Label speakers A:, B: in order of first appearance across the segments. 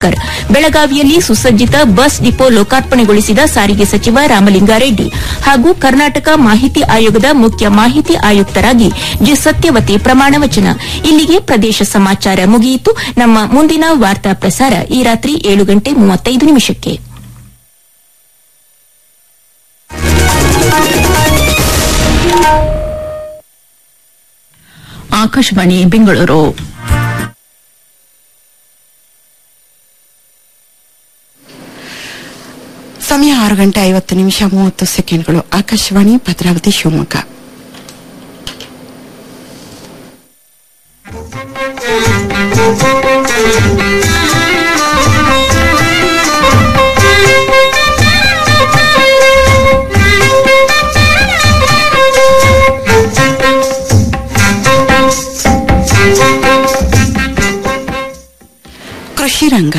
A: ಕರ್ ಬೆಳಗಾವಿಯಲ್ಲಿ ಸುಸಜ್ಜಿತ ಬಸ್ ಡಿಪೋ ಲೋಕಾರ್ಪಣೆಗೊಳಿಸಿದ ಸಾರಿಗೆ ಸಚಿವ ರಾಮಲಿಂಗಾರೆಡ್ಡಿ ಹಾಗೂ ಕರ್ನಾಟಕ ಮಾಹಿತಿ ಆಯೋಗದ ಮುಖ್ಯ ಮಾಹಿತಿ ಆಯುಕ್ತರಾಗಿ ಜಿ ಸತ್ಯವತಿ ಪ್ರಮಾಣ ವಚನ ಇಲ್ಲಿಗೆ ಪ್ರದೇಶ ಸಮಾಚಾರ ಮುಗಿಯಿತು ನಮ್ಮ ಮುಂದಿನ ವಾರ್ತಾ ಪ್ರಸಾರ ಈ ರಾತ್ರಿ ಏಳು ಗಂಟೆ ಮೂವತ್ತೈದು ನಿಮಿಷಕ್ಕೆ
B: ಆಕಾಶವಾಣಿ ಬೆಂಗಳೂರು
C: ಸಮಯ ಆರು ಗಂಟೆ ಐವತ್ತು ನಿಮಿಷ ಮೂವತ್ತು ಸೆಕೆಂಡ್ಗಳು ಆಕಾಶವಾಣಿ ಭದ್ರಾವತಿ ಶಿವಮೊಗ್ಗ ಕೃಷಿ ರಂಗ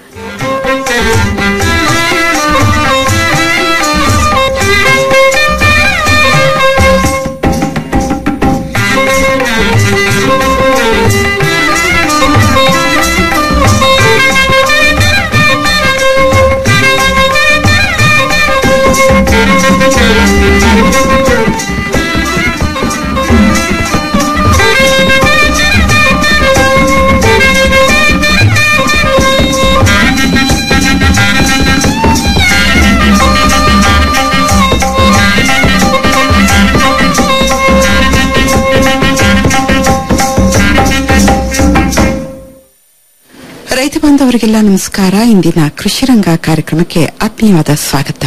C: ರೈತ ಬಾಂಧವರಿಗೆಲ್ಲ ನಮಸ್ಕಾರ ಇಂದಿನ ಕೃಷಿ ರಂಗ ಕಾರ್ಯಕ್ರಮಕ್ಕೆ ಆತ್ಮೀಯವಾದ ಸ್ವಾಗತ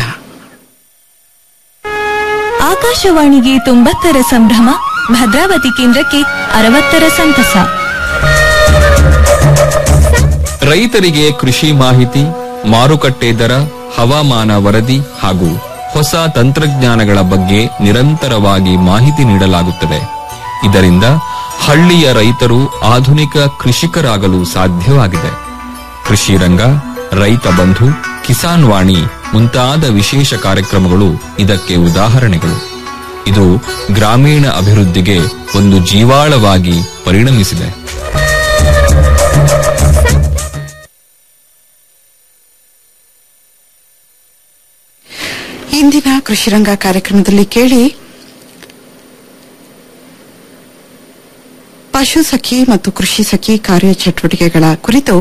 A: ಆಕಾಶವಾಣಿಗೆ ತೊಂಬತ್ತರ ಸಂಭ್ರಮ ಭದ್ರಾವತಿ ಕೇಂದ್ರಕ್ಕೆ ಅರವತ್ತರ ಸಂತಸ
D: ರೈತರಿಗೆ ಕೃಷಿ ಮಾಹಿತಿ ಮಾರುಕಟ್ಟೆ ದರ ಹವಾಮಾನ ವರದಿ ಹಾಗೂ ಹೊಸ ತಂತ್ರಜ್ಞಾನಗಳ ಬಗ್ಗೆ ನಿರಂತರವಾಗಿ ಮಾಹಿತಿ ನೀಡಲಾಗುತ್ತದೆ ಇದರಿಂದ ಹಳ್ಳಿಯ ರೈತರು ಆಧುನಿಕ ಕೃಷಿಕರಾಗಲು ಸಾಧ್ಯವಾಗಿದೆ ಕೃಷಿ ರಂಗ ರೈತ ಬಂಧು ಕಿಸಾನ್ ವಾಣಿ ಮುಂತಾದ ವಿಶೇಷ ಕಾರ್ಯಕ್ರಮಗಳು ಇದಕ್ಕೆ ಉದಾಹರಣೆಗಳು ಇದು ಗ್ರಾಮೀಣ ಅಭಿವೃದ್ಧಿಗೆ ಒಂದು ಜೀವಾಳವಾಗಿ ಪರಿಣಮಿಸಿದೆ
C: ಇಂದಿನ ಕೃಷಿ ರಂಗ ಕಾರ್ಯಕ್ರಮದಲ್ಲಿ ಕೇಳಿ ಪಶು ಸಖಿ ಮತ್ತು ಕೃಷಿ ಸಖಿ ಕಾರ್ಯಚಟುವಟಿಕೆಗಳ ಕುರಿತು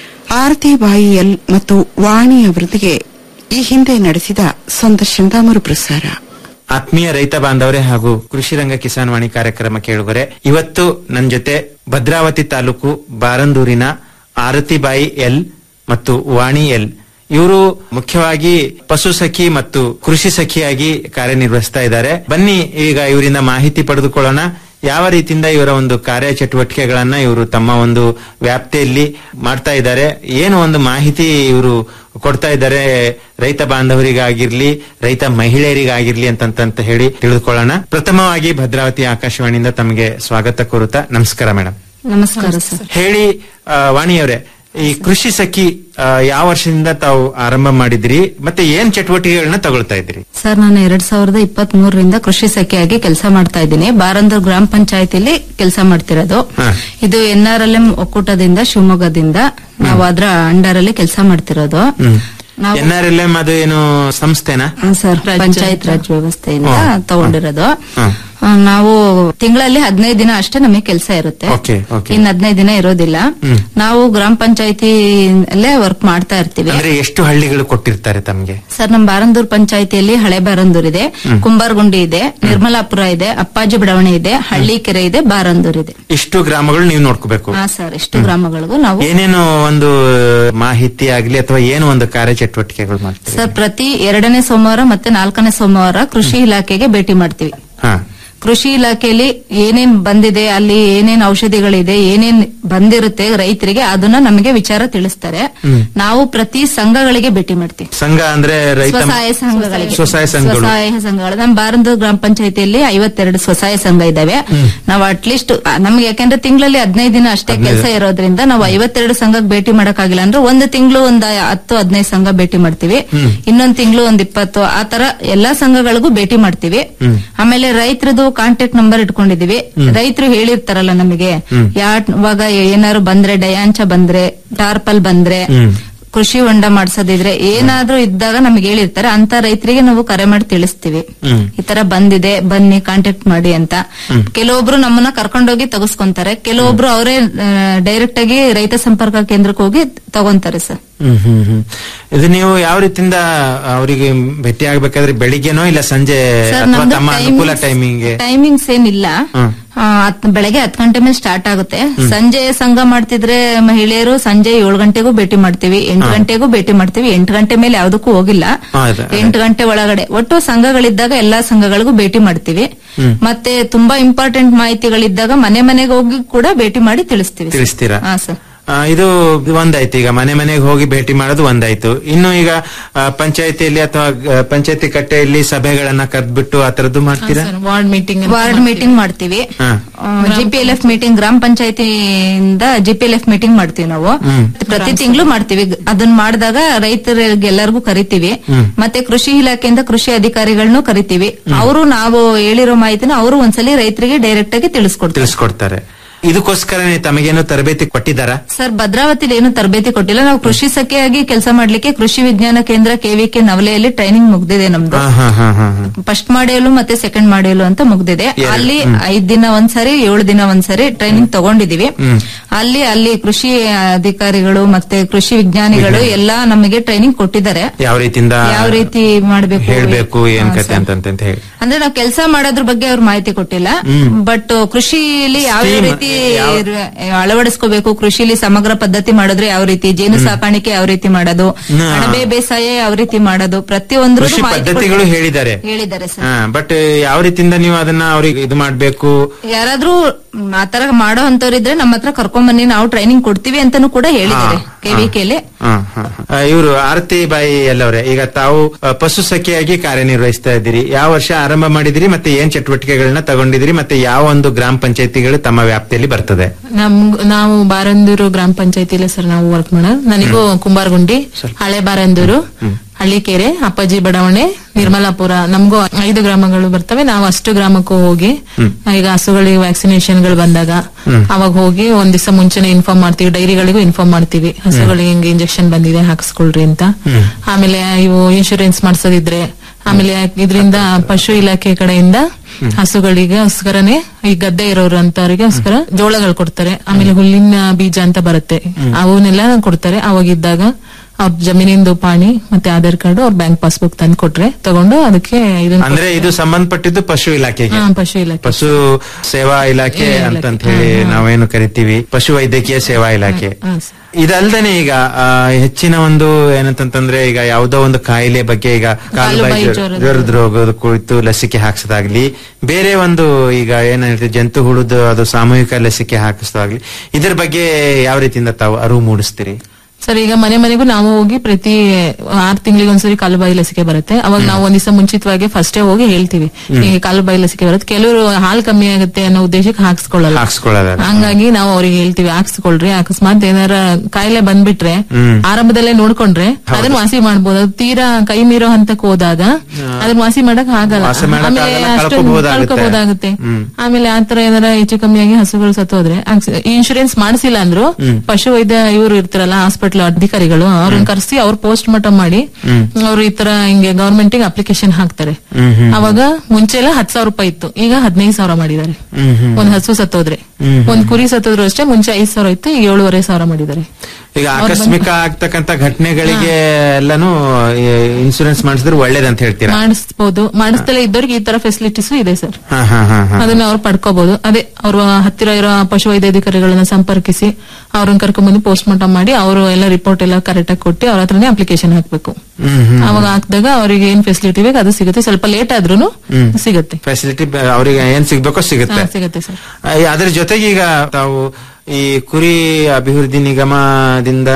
C: ಆರತಿ ಬಾಯಿ ಎಲ್ ಮತ್ತು ವಾಣಿ ಅವರೊಂದಿಗೆ ಈ ಹಿಂದೆ ನಡೆಸಿದ ಸಂದರ್ಶನದ ಮರುಪ್ರಸಾರ
E: ಆತ್ಮೀಯ ರೈತ ಬಾಂಧವರೇ ಹಾಗೂ ಕೃಷಿ ರಂಗ ಕಿಸಾನ್ ವಾಣಿ ಕಾರ್ಯಕ್ರಮ ಕೇಳುಗರೆ ಇವತ್ತು ನನ್ನ ಜೊತೆ ಭದ್ರಾವತಿ ತಾಲೂಕು ಬಾರಂದೂರಿನ ಆರತಿಬಾಯಿ ಎಲ್ ಮತ್ತು ವಾಣಿ ಎಲ್ ಇವರು ಮುಖ್ಯವಾಗಿ ಪಶು ಸಖಿ ಮತ್ತು ಕೃಷಿ ಸಖಿಯಾಗಿ ಕಾರ್ಯನಿರ್ವಹಿಸ್ತಾ ಇದ್ದಾರೆ ಬನ್ನಿ ಈಗ ಇವರಿಂದ ಮಾಹಿತಿ ಪಡೆದುಕೊಳ್ಳೋಣ ಯಾವ ರೀತಿಯಿಂದ ಇವರ ಒಂದು ಕಾರ್ಯ ಚಟುವಟಿಕೆಗಳನ್ನ ಇವರು ತಮ್ಮ ಒಂದು ವ್ಯಾಪ್ತಿಯಲ್ಲಿ ಮಾಡ್ತಾ ಇದ್ದಾರೆ ಏನು ಒಂದು ಮಾಹಿತಿ ಇವರು ಕೊಡ್ತಾ ಇದ್ದಾರೆ ರೈತ ಬಾಂಧವರಿಗಾಗಿರ್ಲಿ ರೈತ ಮಹಿಳೆಯರಿಗಾಗಿರ್ಲಿ ಅಂತಂತ ಹೇಳಿ ತಿಳಿದುಕೊಳ್ಳೋಣ ಪ್ರಥಮವಾಗಿ ಭದ್ರಾವತಿ ಆಕಾಶವಾಣಿಯಿಂದ ತಮಗೆ ಸ್ವಾಗತ ಕೋರುತ್ತಾ ನಮಸ್ಕಾರ ಮೇಡಮ್
B: ನಮಸ್ಕಾರ ಸರ್
E: ಹೇಳಿ ಆ, ವಾಣಿಯವರೇ ಈ ಕೃಷಿ ಸಖಿ ಆ, ಯಾವ ವರ್ಷದಿಂದ ತಾವು ಆರಂಭ ಮಾಡಿದ್ರಿ ಮತ್ತೆ ಏನ್ ಚಟುವಟಿಕೆಗಳನ್ನ ತಗೊಳ್ತಾ ಇದ್ರಿ
B: ಸರ್ ನಾನು ಎರಡ್ ಸಾವಿರದ ಇಪ್ಪತ್ತ್ ಮೂರರಿಂದ ಕೃಷಿ ಸಖಿಯಾಗಿ ಕೆಲಸ ಮಾಡ್ತಾ ಇದ್ದೀನಿ ಬಾರಂದೂರ್ ಗ್ರಾಮ ಪಂಚಾಯತಿಲಿ ಕೆಲಸ ಮಾಡ್ತಿರೋದು
E: ಹಾ.
B: ಇದು ಎನ್ ಆರ್ ಎಲ್ ಎಂ ಒಕ್ಕೂಟದಿಂದ ಶಿವಮೊಗ್ಗದಿಂದ ನಾವು ಅದ್ರ ಅಂಡರ್ ಅಲ್ಲಿ ಕೆಲಸ ಮಾಡ್ತಿರೋದು ನಾವು
E: ಎನ್ ಆರ್ ಎಲ್ ಎಂ ಅದು ಏನು ಸಂಸ್ಥೆನಾ
B: ಹಾ, ಸರ್ ಪಂಚಾಯತ್ ರಾಜ್ ವ್ಯವಸ್ಥೆಯಿಂದ
E: ಹ್ಮ್.
B: ತಗೊಂಡಿರೋದು
E: ಹ್ಮ್.
B: ಆ, ನಾವು ತಿಂಗಳಲ್ಲಿ ಹದಿನೈದು ದಿನ ಅಷ್ಟೇ ನಮಗೆ ಕೆಲಸ ಇರುತ್ತೆ
E: Okay, okay.
B: ಇನ್ ಹದಿನೈದು ದಿನ ಇರೋದಿಲ್ಲ
E: ಹ್ಮ್.
B: ನಾವು ಗ್ರಾಮ ಪಂಚಾಯತಿ ಅಲ್ಲೇ ವರ್ಕ್ ಮಾಡ್ತಾ ಇರ್ತೀವಿ
E: ಅಂದ್ರೆ ಎಷ್ಟು ಹಳ್ಳಿಗಳು ಕೊಟ್ಟಿರ್ತಾರೆ ತಮ್ಗೆ
B: ಸರ್ ನಮ್ಮ ಬಾರಂದೂರ್ ಪಂಚಾಯತಿಯಲ್ಲಿ ಹಳೆ ಬಾರಂದೂರ್ ಇದೆ ಕುಂಬಾರಗುಂಡಿ ಇದೆ ನಿರ್ಮಲಾಪುರ ಇದೆ ಅಪ್ಪಾಜಿ ಬಡಾವಣೆ ಇದೆ ಹಳ್ಳಿಕೆರೆ ಇದೆ ಬಾರಂದೂರ್ ಇದೆ
E: ಇಷ್ಟು ಗ್ರಾಮಗಳು ನೀವು ನೋಡ್ಕೋಬೇಕು
B: ಹಾ ಸರ್ ಎಷ್ಟು ಗ್ರಾಮಗಳಿಗೂ ನಾವು
E: ಏನೇನು ಒಂದು ಮಾಹಿತಿ ಆಗ್ಲಿ ಅಥವಾ ಏನು ಒಂದು ಕಾರ್ಯ ಚಟುವಟಿಕೆಗಳು ಮಾಡ್ತೀರಿ
B: ಸರ್ ಪ್ರತಿ ಎರಡನೇ ಸೋಮವಾರ ಮತ್ತೆ ನಾಲ್ಕನೇ ಸೋಮವಾರ ಕೃಷಿ ಇಲಾಖೆಗೆ ಭೇಟಿ ಮಾಡ್ತೀವಿ
E: ಹಾ
B: ಕೃಷಿ ಇಲಾಖೆಯಲ್ಲಿ ಏನೇನ್ ಬಂದಿದೆ ಅಲ್ಲಿ ಏನೇನ್ ಔಷಧಿಗಳಿದೆ ಏನೇನ್ ಬಂದಿರುತ್ತೆ ರೈತರಿಗೆ ಅದನ್ನ ನಮಗೆ ವಿಚಾರ ತಿಳಿಸ್ತಾರೆ ನಾವು ಪ್ರತಿ ಸಂಘಗಳಿಗೆ ಭೇಟಿ ಮಾಡ್ತೀವಿ
E: ಸಂಘ ಅಂದ್ರೆ ರೈತ
B: ಸ್ವಸಹಾಯ ಸಂಘಗಳಿಗೆ
E: ಸ್ವಸಹಾಯ ಸಂಘಗಳು
B: ಸ್ವಸಹಾಯ ಸಂಘಗಳು ನಮ್ಮ ಬಾರಂದು ಗ್ರಾಮ ಪಂಚಾಯತಿಯಲ್ಲಿ ಐವತ್ತೆರಡು ಸ್ವಸಹಾಯ ಸಂಘ ಇದಾವೆ ನಾವು ಅಟ್ಲೀಸ್ಟ್ ನಮ್ಗೆ ಯಾಕಂದ್ರೆ ತಿಂಗಳಲ್ಲಿ ಹದಿನೈದು ದಿನ ಅಷ್ಟೇ ಕೆಲಸ ಇರೋದ್ರಿಂದ ನಾವು ಐವತ್ತೆರಡು ಸಂಘಕ್ಕೆ ಭೇಟಿ ಮಾಡಕ್ಕಾಗಿಲ್ಲ ಅಂದ್ರೆ ಒಂದು ತಿಂಗಳು ಒಂದ್ ಹತ್ತು ಹದಿನೈದು ಸಂಘ ಭೇಟಿ ಮಾಡ್ತೀವಿ ಇನ್ನೊಂದ್ ತಿಂಗಳು ಒಂದ್ ಇಪ್ಪತ್ತು ಆ ತರ ಎಲ್ಲಾ ಸಂಘಗಳಿಗೂ ಭೇಟಿ ಮಾಡ್ತೀವಿ ಆಮೇಲೆ ರೈತರದು ಕಾಂಟ್ಯಾಕ್ಟ್ ನಂಬರ್ ಇಟ್ಕೊಂಡಿದೀವಿ ರೈತರು ಹೇಳಿರ್ತಾರಲ್ಲ ನಮಗೆ ಯಾವಾಗ ಏನಾದ್ರು ಬಂದ್ರೆ ಡಯಾಂಚ ಬಂದ್ರೆ ಟಾರ್ಪಲ್ ಬಂದ್ರೆ ಕೃಷಿ ಹೊಂಡ ಮಾಡ್ಸೋದಿದ್ರೆ ಏನಾದ್ರೂ ಇದ್ದಾಗ ನಮ್ಗೆ ಹೇಳಿರ್ತಾರೆ ಅಂತ ರೈತರಿಗೆ ನಾವು ಕರೆ ಮಾಡಿ ತಿಳಿಸ್ತೀವಿ
E: ಹ್ಮ್.
B: ಈ ತರ ಬಂದಿದೆ ಬನ್ನಿ ಕಾಂಟ್ಯಾಕ್ಟ್ ಮಾಡಿ ಅಂತ ಕೆಲವೊಬ್ರು ನಮ್ಮನ್ನ ಕರ್ಕೊಂಡೋಗಿ ತೆಗೆಸ್ಕೊಂತಾರೆ ಕೆಲವೊಬ್ರು ಅವರೇ ಡೈರೆಕ್ಟ್ ಆಗಿ ರೈತ ಸಂಪರ್ಕ ಕೇಂದ್ರಕ್ಕೆ ಹೋಗಿ ತಗೊಂತಾರೆ ಸರ್
E: ಹ್ಮ್ ಹ್ಮ್ ಹ್ಮ್ ಇದು ನೀವು ಯಾವ ರೀತಿಯಿಂದ ಅವರಿಗೆ ಭೇಟಿ ಆಗ್ಬೇಕಾದ್ರೆ ಬೆಳಿಗ್ಗೆನೋ ಇಲ್ಲ ಸಂಜೆ
B: ಸರ್
E: ಅಥವಾ
B: ನಮ್ದು
E: ತಮ್ಮ ಅನುಕೂಲ ಟೈಮಿಂಗ್
B: ಟೈಮಿಂಗ್ಸ್ ಏನಿಲ್ಲ
E: ಹ್ಮ್.
B: ಆ, ಹತ್- ಬೆಳಗ್ಗೆ ಹತ್ತು ಗಂಟೆ ಮೇಲೆ ಸ್ಟಾರ್ಟ್ ಆಗುತ್ತೆ ಸಂಜೆ ಸಂಘ ಮಾಡ್ತಿದ್ರೆ ಮಹಿಳೆಯರು ಸಂಜೆ ಏಳು ಗಂಟೆಗೂ ಭೇಟಿ ಮಾಡ್ತೀವಿ ಎಂಟು ಗಂಟೆಗೂ ಭೇಟಿ ಮಾಡ್ತೀವಿ ಎಂಟು ಗಂಟೆ ಮೇಲೆ ಯಾವ್ದಕ್ಕೂ ಹೋಗಿಲ್ಲ
E: ಹೌದು.
B: ಎಂಟು ಗಂಟೆ ಒಳಗಡೆ ಒಟ್ಟು ಸಂಘಗಳಿದ್ದಾಗ ಎಲ್ಲಾ ಸಂಘಗಳಿಗೂ ಭೇಟಿ ಮಾಡ್ತೀವಿ ಮತ್ತೆ ತುಂಬಾ ಇಂಪಾರ್ಟೆಂಟ್ ಮಾಹಿತಿಗಳಿದ್ದಾಗ ಮನೆ ಮನೆಗೆ ಹೋಗಿ ಕೂಡ ಭೇಟಿ ಮಾಡಿ ತಿಳಿಸ್ತೀವಿ ಸರ್.
E: ತಿಳಿಸ್ತೀರಾ
B: ಹಾ ಸರ್
E: ಆ, ಇದು ಒಂದಾಯ್ತು ಈಗ ಮನೆ ಮನೆಗೆ ಹೋಗಿ ಭೇಟಿ ಮಾಡೋದು ಒಂದಾಯ್ತು ಇನ್ನು ಈಗ ಆ, ಪಂಚಾಯತಿಯಲ್ಲಿ ಅಥವಾ ಆ, ಪಂಚಾಯತಿ ಕಟ್ಟೆಯಲ್ಲಿ ಸಭೆಗಳನ್ನ ಕರೆದ್ಬಿಟ್ಟು ಆ ತರದ್ದು ಮಾಡ್ತೀರಾ
F: ವಾರ್ಡ್ ಮೀಟಿಂಗ್
B: ವಾರ್ಡ್ ಮೀಟಿಂಗ್ ಮಾಡ್ತೀವಿ
E: ಹಾ.
B: ಜಿಪಿಎಲ್ಎಫ್ ಮೀಟಿಂಗ್ ಗ್ರಾಮ ಪಂಚಾಯತಿಯಿಂದ ಜಿಪಿಎಲ್ಎಫ್ ಮೀಟಿಂಗ್ ಮಾಡ್ತೀವಿ ನಾವು ಪ್ರತಿ ತಿಂಗಳು ಮಾಡ್ತೀವಿ ಅದನ್ನ ಮಾಡಿದಾಗ ರೈತರಿಗೆ ಎಲ್ಲರಿಗೂ ಕರಿತೀವಿ ಮತ್ತೆ ಕೃಷಿ ಇಲಾಖೆಯಿಂದ ಕೃಷಿ ಅಧಿಕಾರಿಗಳನ್ನೂ ಕರಿತೀವಿ ಅವರು ನಾವು ಹೇಳಿರೋ ಮಾಹಿತಿನ ಅವರು ಒಂದ್ಸಲಿ ರೈತರಿಗೆ ಡೈರೆಕ್ಟ್ ಆಗಿ ತಿಳಿಸ್ಕೊಡ್ತಾರೆ
E: ತಿಳಿಸ್ಕೊಡ್ತಾರೆ ಇದಕ್ಕೋಸ್ಕರನೇ ತಮಗೇನು ತರಬೇತಿ ಕೊಟ್ಟಿದ್ದಾರಾ
B: ಸರ್ ಭದ್ರಾವತಿಲಿ ಏನು ತರಬೇತಿ ಕೊಟ್ಟಿಲ್ಲ ನಾವು ಕೃಷಿ ಸಖಿಯಾಗಿ ಕೆಲಸ ಮಾಡ್ಲಿಕ್ಕೆ ಕೃಷಿ ವಿಜ್ಞಾನ ಕೇಂದ್ರ ಕೆವಿಕೆ ನವಲೆಯಲ್ಲಿ ಟ್ರೈನಿಂಗ್ ಮುಗ್ದಿದೆ ನಮ್ದು
E: ಹಾ ಹಾ ಹಾ ಹಾ ಹಾ.
B: ಫಸ್ಟ್ ಮಾಡ್ಯೂಲು ಮತ್ತೆ ಸೆಕೆಂಡ್ ಮಾಡ್ಯೂಲು ಅಂತ ಮುಗ್ದಿದೆ ಅಲ್ಲಿ ಐದ್ ದಿನ ಒಂದ್ಸರಿ ಏಳು ದಿನ ಒಂದ್ಸರಿ ಟ್ರೈನಿಂಗ್ ತಗೊಂಡಿದೀವಿ ಅಲ್ಲಿ ಅಲ್ಲಿ ಕೃಷಿ ಅಧಿಕಾರಿಗಳು ಮತ್ತೆ ಕೃಷಿ ವಿಜ್ಞಾನಿಗಳು ಎಲ್ಲಾ ನಮಗೆ ಟ್ರೈನಿಂಗ್ ಕೊಟ್ಟಿದ್ದಾರೆ
E: ಯಾವ ರೀತಿಯಿಂದ
B: ಯಾವ ರೀತಿ ಮಾಡ್ಬೇಕು
E: ಹೇಳ್ಬೇಕು ಏನ್
B: ಹಾ,
E: ಕತೆ
B: ಸರ್.
E: ಅಂತ ಅಂತ ಹೇಳಿ
B: ಅಂದ್ರೆ ನಾವು ಕೆಲಸ ಮಾಡೋದ್ರ ಬಗ್ಗೆ ಅವ್ರು ಮಾಹಿತಿ ಕೊಟ್ಟಿಲ್ಲ ಬಟ್ ಕೃಷಿಲಿ ಯಾವ
E: Scheme,
B: ರೀತಿ
E: ಯಾವ-
B: ಇರ್- ಅಳವಡಿಸ್ಕೋಬೇಕು ಕೃಷಿಲಿ ಸಮಗ್ರ ಪದ್ಧತಿ ಮಾಡಿದ್ರೆ ಯಾವ ರೀತಿ ಜೇನು ಸಾಕಾಣಿಕೆ ಯಾವ ರೀತಿ ಮಾಡೋದು
E: ಹ್ಮ್.
B: ಅಣಬೆ ಬೇಸಾಯ ಯಾವ ರೀತಿ ಮಾಡೋದು ಪ್ರತಿಯೊಂದ್ರ
E: ಕೃಷಿ ಪದ್ಧತಿಗಳು ಹೇಳಿದ್ದಾರೆ
B: ಹೇಳಿದ್ದಾರೆ ಸರ್
E: ಹಾ ಬಟ್ ಯಾವ ರೀತಿಯಿಂದ ನೀವು ಅದನ್ನ ಅವ್ರಿಗೆ ಇದು ಮಾಡ್ಬೇಕು
B: ಯಾರಾದ್ರೂ ಮ್, ಆತರ ಮಾಡೋ ಅಂತವ್ರಿದ್ರೆ ನಮ್ಮ ಹತ್ರ ಕರ್ಕೊಂಡ್ ಬನ್ನಿ ನಾವು ಟ್ರೈನಿಂಗ್ ಕೊಡ್ತೀವಿ ಅಂತಾನು ಕೂಡ ಹೇಳಿದ್ದಾರೆ ಕೆವಿಕೆಲಿ
E: ಇವರು ಆರತಿ ಬಾಯಿ ಎಲ್ಲವ್ರೆ ಈಗ ತಾವು ಆ, ಪಶು ಸಖಿಯಾಗಿ ಕಾರ್ಯನಿರ್ವಹಿಸ್ತಾ ಇದ್ದೀರಿ ಯಾವ ವರ್ಷ ಆರಂಭ ಮಾಡಿದಿರಿ ಮತ್ತೆ ಏನ್ ಚಟುವಟಿಕೆಗಳನ್ನ ತಗೊಂಡಿದ್ದೀರಿ ಮತ್ತೆ ಯಾವ ಒಂದು ಗ್ರಾಮ ಪಂಚಾಯತಿಗಳು ತಮ್ಮ ವ್ಯಾಪ್ತಿಯಲ್ಲಿ ಬರ್ತದೆ
F: ನಮ್ ನಾವು ಬಾರಂದೂರು ಗ್ರಾಮ ಪಂಚಾಯತಿಲಿ ಸರ್ ನಾವು ವರ್ಕ್ ಮಾಡೋದು ನನಗೂ ಕುಂಬಾರಗುಂಡಿ ಹಳೆ ಬಾರಂದೂರು ಹಳ್ಳಿಕೆರೆ ಅಪ್ಪಾಜಿ ಬಡಾವಣೆ ನಿರ್ಮಲಾಪುರ ನಮಗೂ ಐದು ಗ್ರಾಮಗಳು ಬರ್ತವೆ ನಾವು ಅಷ್ಟು ಗ್ರಾಮಕ್ಕೂ ಹೋಗಿ ಈಗ ಹಸುಗಳಿಗೆ ವ್ಯಾಕ್ಸಿನೇಷನ್ ಗಳು ಬಂದಾಗ ಅವಾಗ ಹೋಗಿ ಒಂದ್ ದಿವಸ ಮುಂಚೆನೆ ಇನ್ಫಾರ್ಮ್ ಮಾಡ್ತೀವಿ ಡೈರಿಗಳಿಗೂ ಇನ್ಫಾರ್ಮ್ ಮಾಡ್ತೀವಿ ಹಸುಗಳಿಗೆ ಹಿಂಗೆ ಇಂಜೆಕ್ಷನ್ ಬಂದಿದೆ ಹಾಕಿಸ್ಕೊಳ್ರಿ ಅಂತ ಆಮೇಲೆ ಇವು ಇನ್ಶೂರೆನ್ಸ್ ಮಾಡ್ಸೋದಿದ್ರೆ ಆಮೇಲೆ ಇದರಿಂದ ಪಶು ಇಲಾಖೆ ಕಡೆಯಿಂದ ಹಸುಗಳಿಗೆ ಗೋಸ್ಕರನೇ ಈ ಗದ್ದೆ ಇರೋರು ಅಂತವರಿಗೆ ಗೋಸ್ಕರ ಜೋಳಗಳು ಕೊಡ್ತಾರೆ ಆಮೇಲೆ ಹುಲ್ಲಿನ ಬೀಜ ಅಂತ ಬರುತ್ತೆ ಅವನ್ನೆಲ್ಲ ಕೊಡ್ತಾರೆ ಅವಾಗಿದ್ದಾಗ ಅವ್ರ ಜಮೀನಿಂದು ಪಾಣಿ ಮತ್ತೆ ಆಧಾರ್ ಕಾರ್ಡ್ ಅವ್ರ ಬ್ಯಾಂಕ್ ಪಾಸ್ಬುಕ್ ತಂದು ಕೊಟ್ರೆ ತಗೊಂಡು ಅದಕ್ಕೆ ಇದನ್ನ
E: ಅಂದ್ರೆ ಇದು ಸಂಬಂಧಪಟ್ಟಿದ್ದು ಪಶು ಇಲಾಖೆಗೆ
F: ಹಾ, ಪಶು ಇಲಾಖೆ
E: ಪಶು ಸೇವಾ ಇಲಾಖೆ ಅಂತ ಹೇಳಿ ನಾವೇನು ಕರಿತೀವಿ ಪಶು ವೈದ್ಯಕೀಯ ಸೇವಾ ಇಲಾಖೆ
F: ಹಾ, ಸರ್.
E: ಇದಲ್ದೇನೆ ಈಗ ಆ, ಹೆಚ್ಚಿನ ಒಂದು ಏನಂತಂತಂದ್ರೆ ಈಗ ಯಾವುದೋ ಒಂದು ಕಾಯಿಲೆ ಬಗ್ಗೆ ಈಗ ಕಾಲು
F: ಕಾಲು
E: ಬಾಯಿ
F: ಬಾಯಿ
E: ಜ್ವರ-
F: ಜ್ವರದ
E: ಜ್ವರದ ರೋಗದ ಕುರಿತು ಲಸಿಕೆ ಹಾಕ್ಸೋದಾಗ್ಲಿ ಬೇರೆ ಒಂದು ಈಗ ಏನ್ ಹೇಳ್ತೀವಿ ಜಂತು ಹುಳುದು ಅದು ಸಾಮೂಹಿಕ ಲಸಿಕೆ ಹಾಕಿಸೋದಾಗ್ಲಿ ಇದ್ರ ಬಗ್ಗೆ ಯಾವ ರೀತಿಯಿಂದ ತಾವು ಅರಿವು ಮೂಡಿಸ್ತೀರಿ
F: ಸರ್ ಈಗ ಮನೆ ಮನೆಗೂ ನಾವು ಹೋಗಿ ಪ್ರತಿ ಆರ್ ತಿಂಗಳಿಗೆ ಒಂದ್ಸರಿ ಕಾಲುಬಾಯಿ ಲಸಿಕೆ ಬರುತ್ತೆ ಅವಾಗ ನಾವು ಒಂದ್ ದಿವಸ ಮುಂಚಿತವಾಗಿ ಫಸ್ಟೇ ಹೋಗಿ ಹೇಳ್ತೀವಿ ಈಗ ಕಾಲುಬಾಯಿ ಲಸಿಕೆ ಬರುತ್ತೆ ಕೆಲವರು ಹಾಲು ಕಮ್ಮಿ ಆಗುತ್ತೆ ಅನ್ನೋ ಉದ್ದೇಶಕ್ಕೆ ಹಾಕ್ಸ್ಕೊಳ್ಳಲ್ಲ
E: ಹಾಕ್ಸ್ಕೊಳ್ಳೋದಾಗ್ಲಿ
F: ಹಂಗಾಗಿ ನಾವು ಅವ್ರಿಗೆ ಹೇಳ್ತೀವಿ ಹಾಕ್ಸ್ಕೊಳ್ರಿ ಅಕಸ್ಮಾತ್ ಏನಾರ ಕಾಯಿಲೆ ಬಂದ್ಬಿಟ್ರೆ ಆರಂಭದಲ್ಲೇ ನೋಡ್ಕೊಂಡ್ರೆ ಅದನ್ನ ವಾಸಿ ಮಾಡ್ಬೋದು ಅದು ತೀರಾ ಕೈ ಮೀರೋ ಹಂತಕ್ಕೆ ಹೋದಾಗ ಅದನ್ನ ವಾಸಿ ಮಾಡಕ್ ಆಗಲ್ಲ
E: ವಾಸಿ ಮಾಡಕ್
F: ಆಮೇಲೆ
E: ಆಗಲ್ಲ,
F: ಅಷ್ಟು
E: ಕಳ್ಕೊಬೋದಾಗುತ್ತೆ.
F: ಕಳ್ಕೊಬೋದಾಗುತ್ತೆ ಆಮೇಲೆ ಆತರ ಏನಾರ ಹೆಚ್ಚು ಕಮ್ಮಿಯಾಗಿ ಹಸುಗಳು ಸತ್ತೋದ್ರೆ ಇನ್ಶೂರೆನ್ಸ್ ಮಾಡಿಸಿಲ್ಲ ಅಂದ್ರು ಪಶು ವೈದ್ಯ ಇವರು ಇರ್ತಾರಲ್ಲ ಹಾಸ್ಪಿಟಲ್ ಅಧಿಕಾರಿಗಳು ಅವ್ರನ್ನ ಕರೆಸಿ ಅವ್ರ ಪೋಸ್ಟ್ ಮಾರ್ಟಮ್ ಮಾಡಿ ಅವ್ರು ಈ ತರ ಹಿಂಗೆ ಗವರ್ಮೆಂಟ್ ಗೆ ಅಪ್ಲಿಕೇಶನ್ ಹಾಕ್ತಾರೆ ಅವಾಗ ಮುಂಚೆ ಎಲ್ಲ ಹತ್ ಸಾವಿರ ರೂಪಾಯಿ ಇತ್ತು ಈಗ ಹದಿನೈದು ಸಾವಿರ ಮಾಡಿದ್ದಾರೆ ಒಂದ್ ಹಸು ಸತ್ತೋದ್ರೆ ಒಂದ್ ಕುರಿ ಸತ್ತೋದ್ರು ಅಷ್ಟೇ ಮುಂಚೆ ಐದ್ ಸಾವಿರ ಇತ್ತು ಈಗ ಏಳುವರೆ ಸಾವಿರ ಮಾಡಿದ್ದಾರೆ
E: ಈಗ ಆಕಸ್ಮಿಕ ಆಗ್ತಕ್ಕಂತ ಘಟನೆಗಳಿಗೆ ಎಲ್ಲಾನು ಇನ್ಸೂರೆನ್ಸ್ ಮಾಡಿಸಿದ್ರೆ ಒಳ್ಳೇದಂತ ಹೇಳ್ತೀರಾ
F: ಮಾಡಿಸ್ಬೋದು ಮಾಡಿಸ್ದಲೇ ಇದ್ದವ್ರಿಗೆ ಈ ತರ ಫೆಸಿಲಿಟೀಸ್ ಇದೆ ಸರ್
E: ಹಾ ಹಾ ಹಾ ಹಾ
F: ಅದನ್ನ ಅವ್ರು ಪಡ್ಕೋಬಹುದು ಅದೇ ಅವ್ರ ಹತ್ತಿರ ಇರೋ ಪಶು ವೈದ್ಯಾಧಿಕಾರಿಗಳನ್ನ ಸಂಪರ್ಕಿಸಿ ಅವ್ರನ್ನ ಕರ್ಕೊಂಡ್ಬಂದು ಪೋಸ್ಟ್ ಮಾರ್ಟಮ್ ಮಾಡಿ ಅವರು ಎಲ್ಲ ರಿಪೋರ್ಟ್ ಎಲ್ಲ ಕರೆಕ್ಟ್ ಆಗಿ ಕೊಟ್ಟು ಅವ್ರ ಹತ್ರನೇ ಅಪ್ಲಿಕೇಶನ್ ಹಾಕ್ಬೇಕು ಅವಾಗ ಹಾಕಿದಾಗ ಅವ್ರಿಗೆ ಏನ್ ಫೆಸಿಲಿಟಿ ಬೇಕು ಅದು ಸಿಗುತ್ತೆ ಸ್ವಲ್ಪ ಲೇಟ್ ಆದ್ರೂ ಸಿಗುತ್ತೆ
E: ಫೆಸಿಲಿಟಿ ಅವರಿಗೆ ಏನ್ ಸಿಗ್ಬೇಕೋ ಸಿಗುತ್ತೆ
F: ಹಾ, ಸಿಗುತ್ತೆ ಸರ್
E: ಆ, ಅದ್ರ ಜೊತೆಗೆ ಈಗ ತಾವು ಈ ಕುರಿ ಅಭಿವೃದ್ಧಿ ನಿಗಮದಿಂದ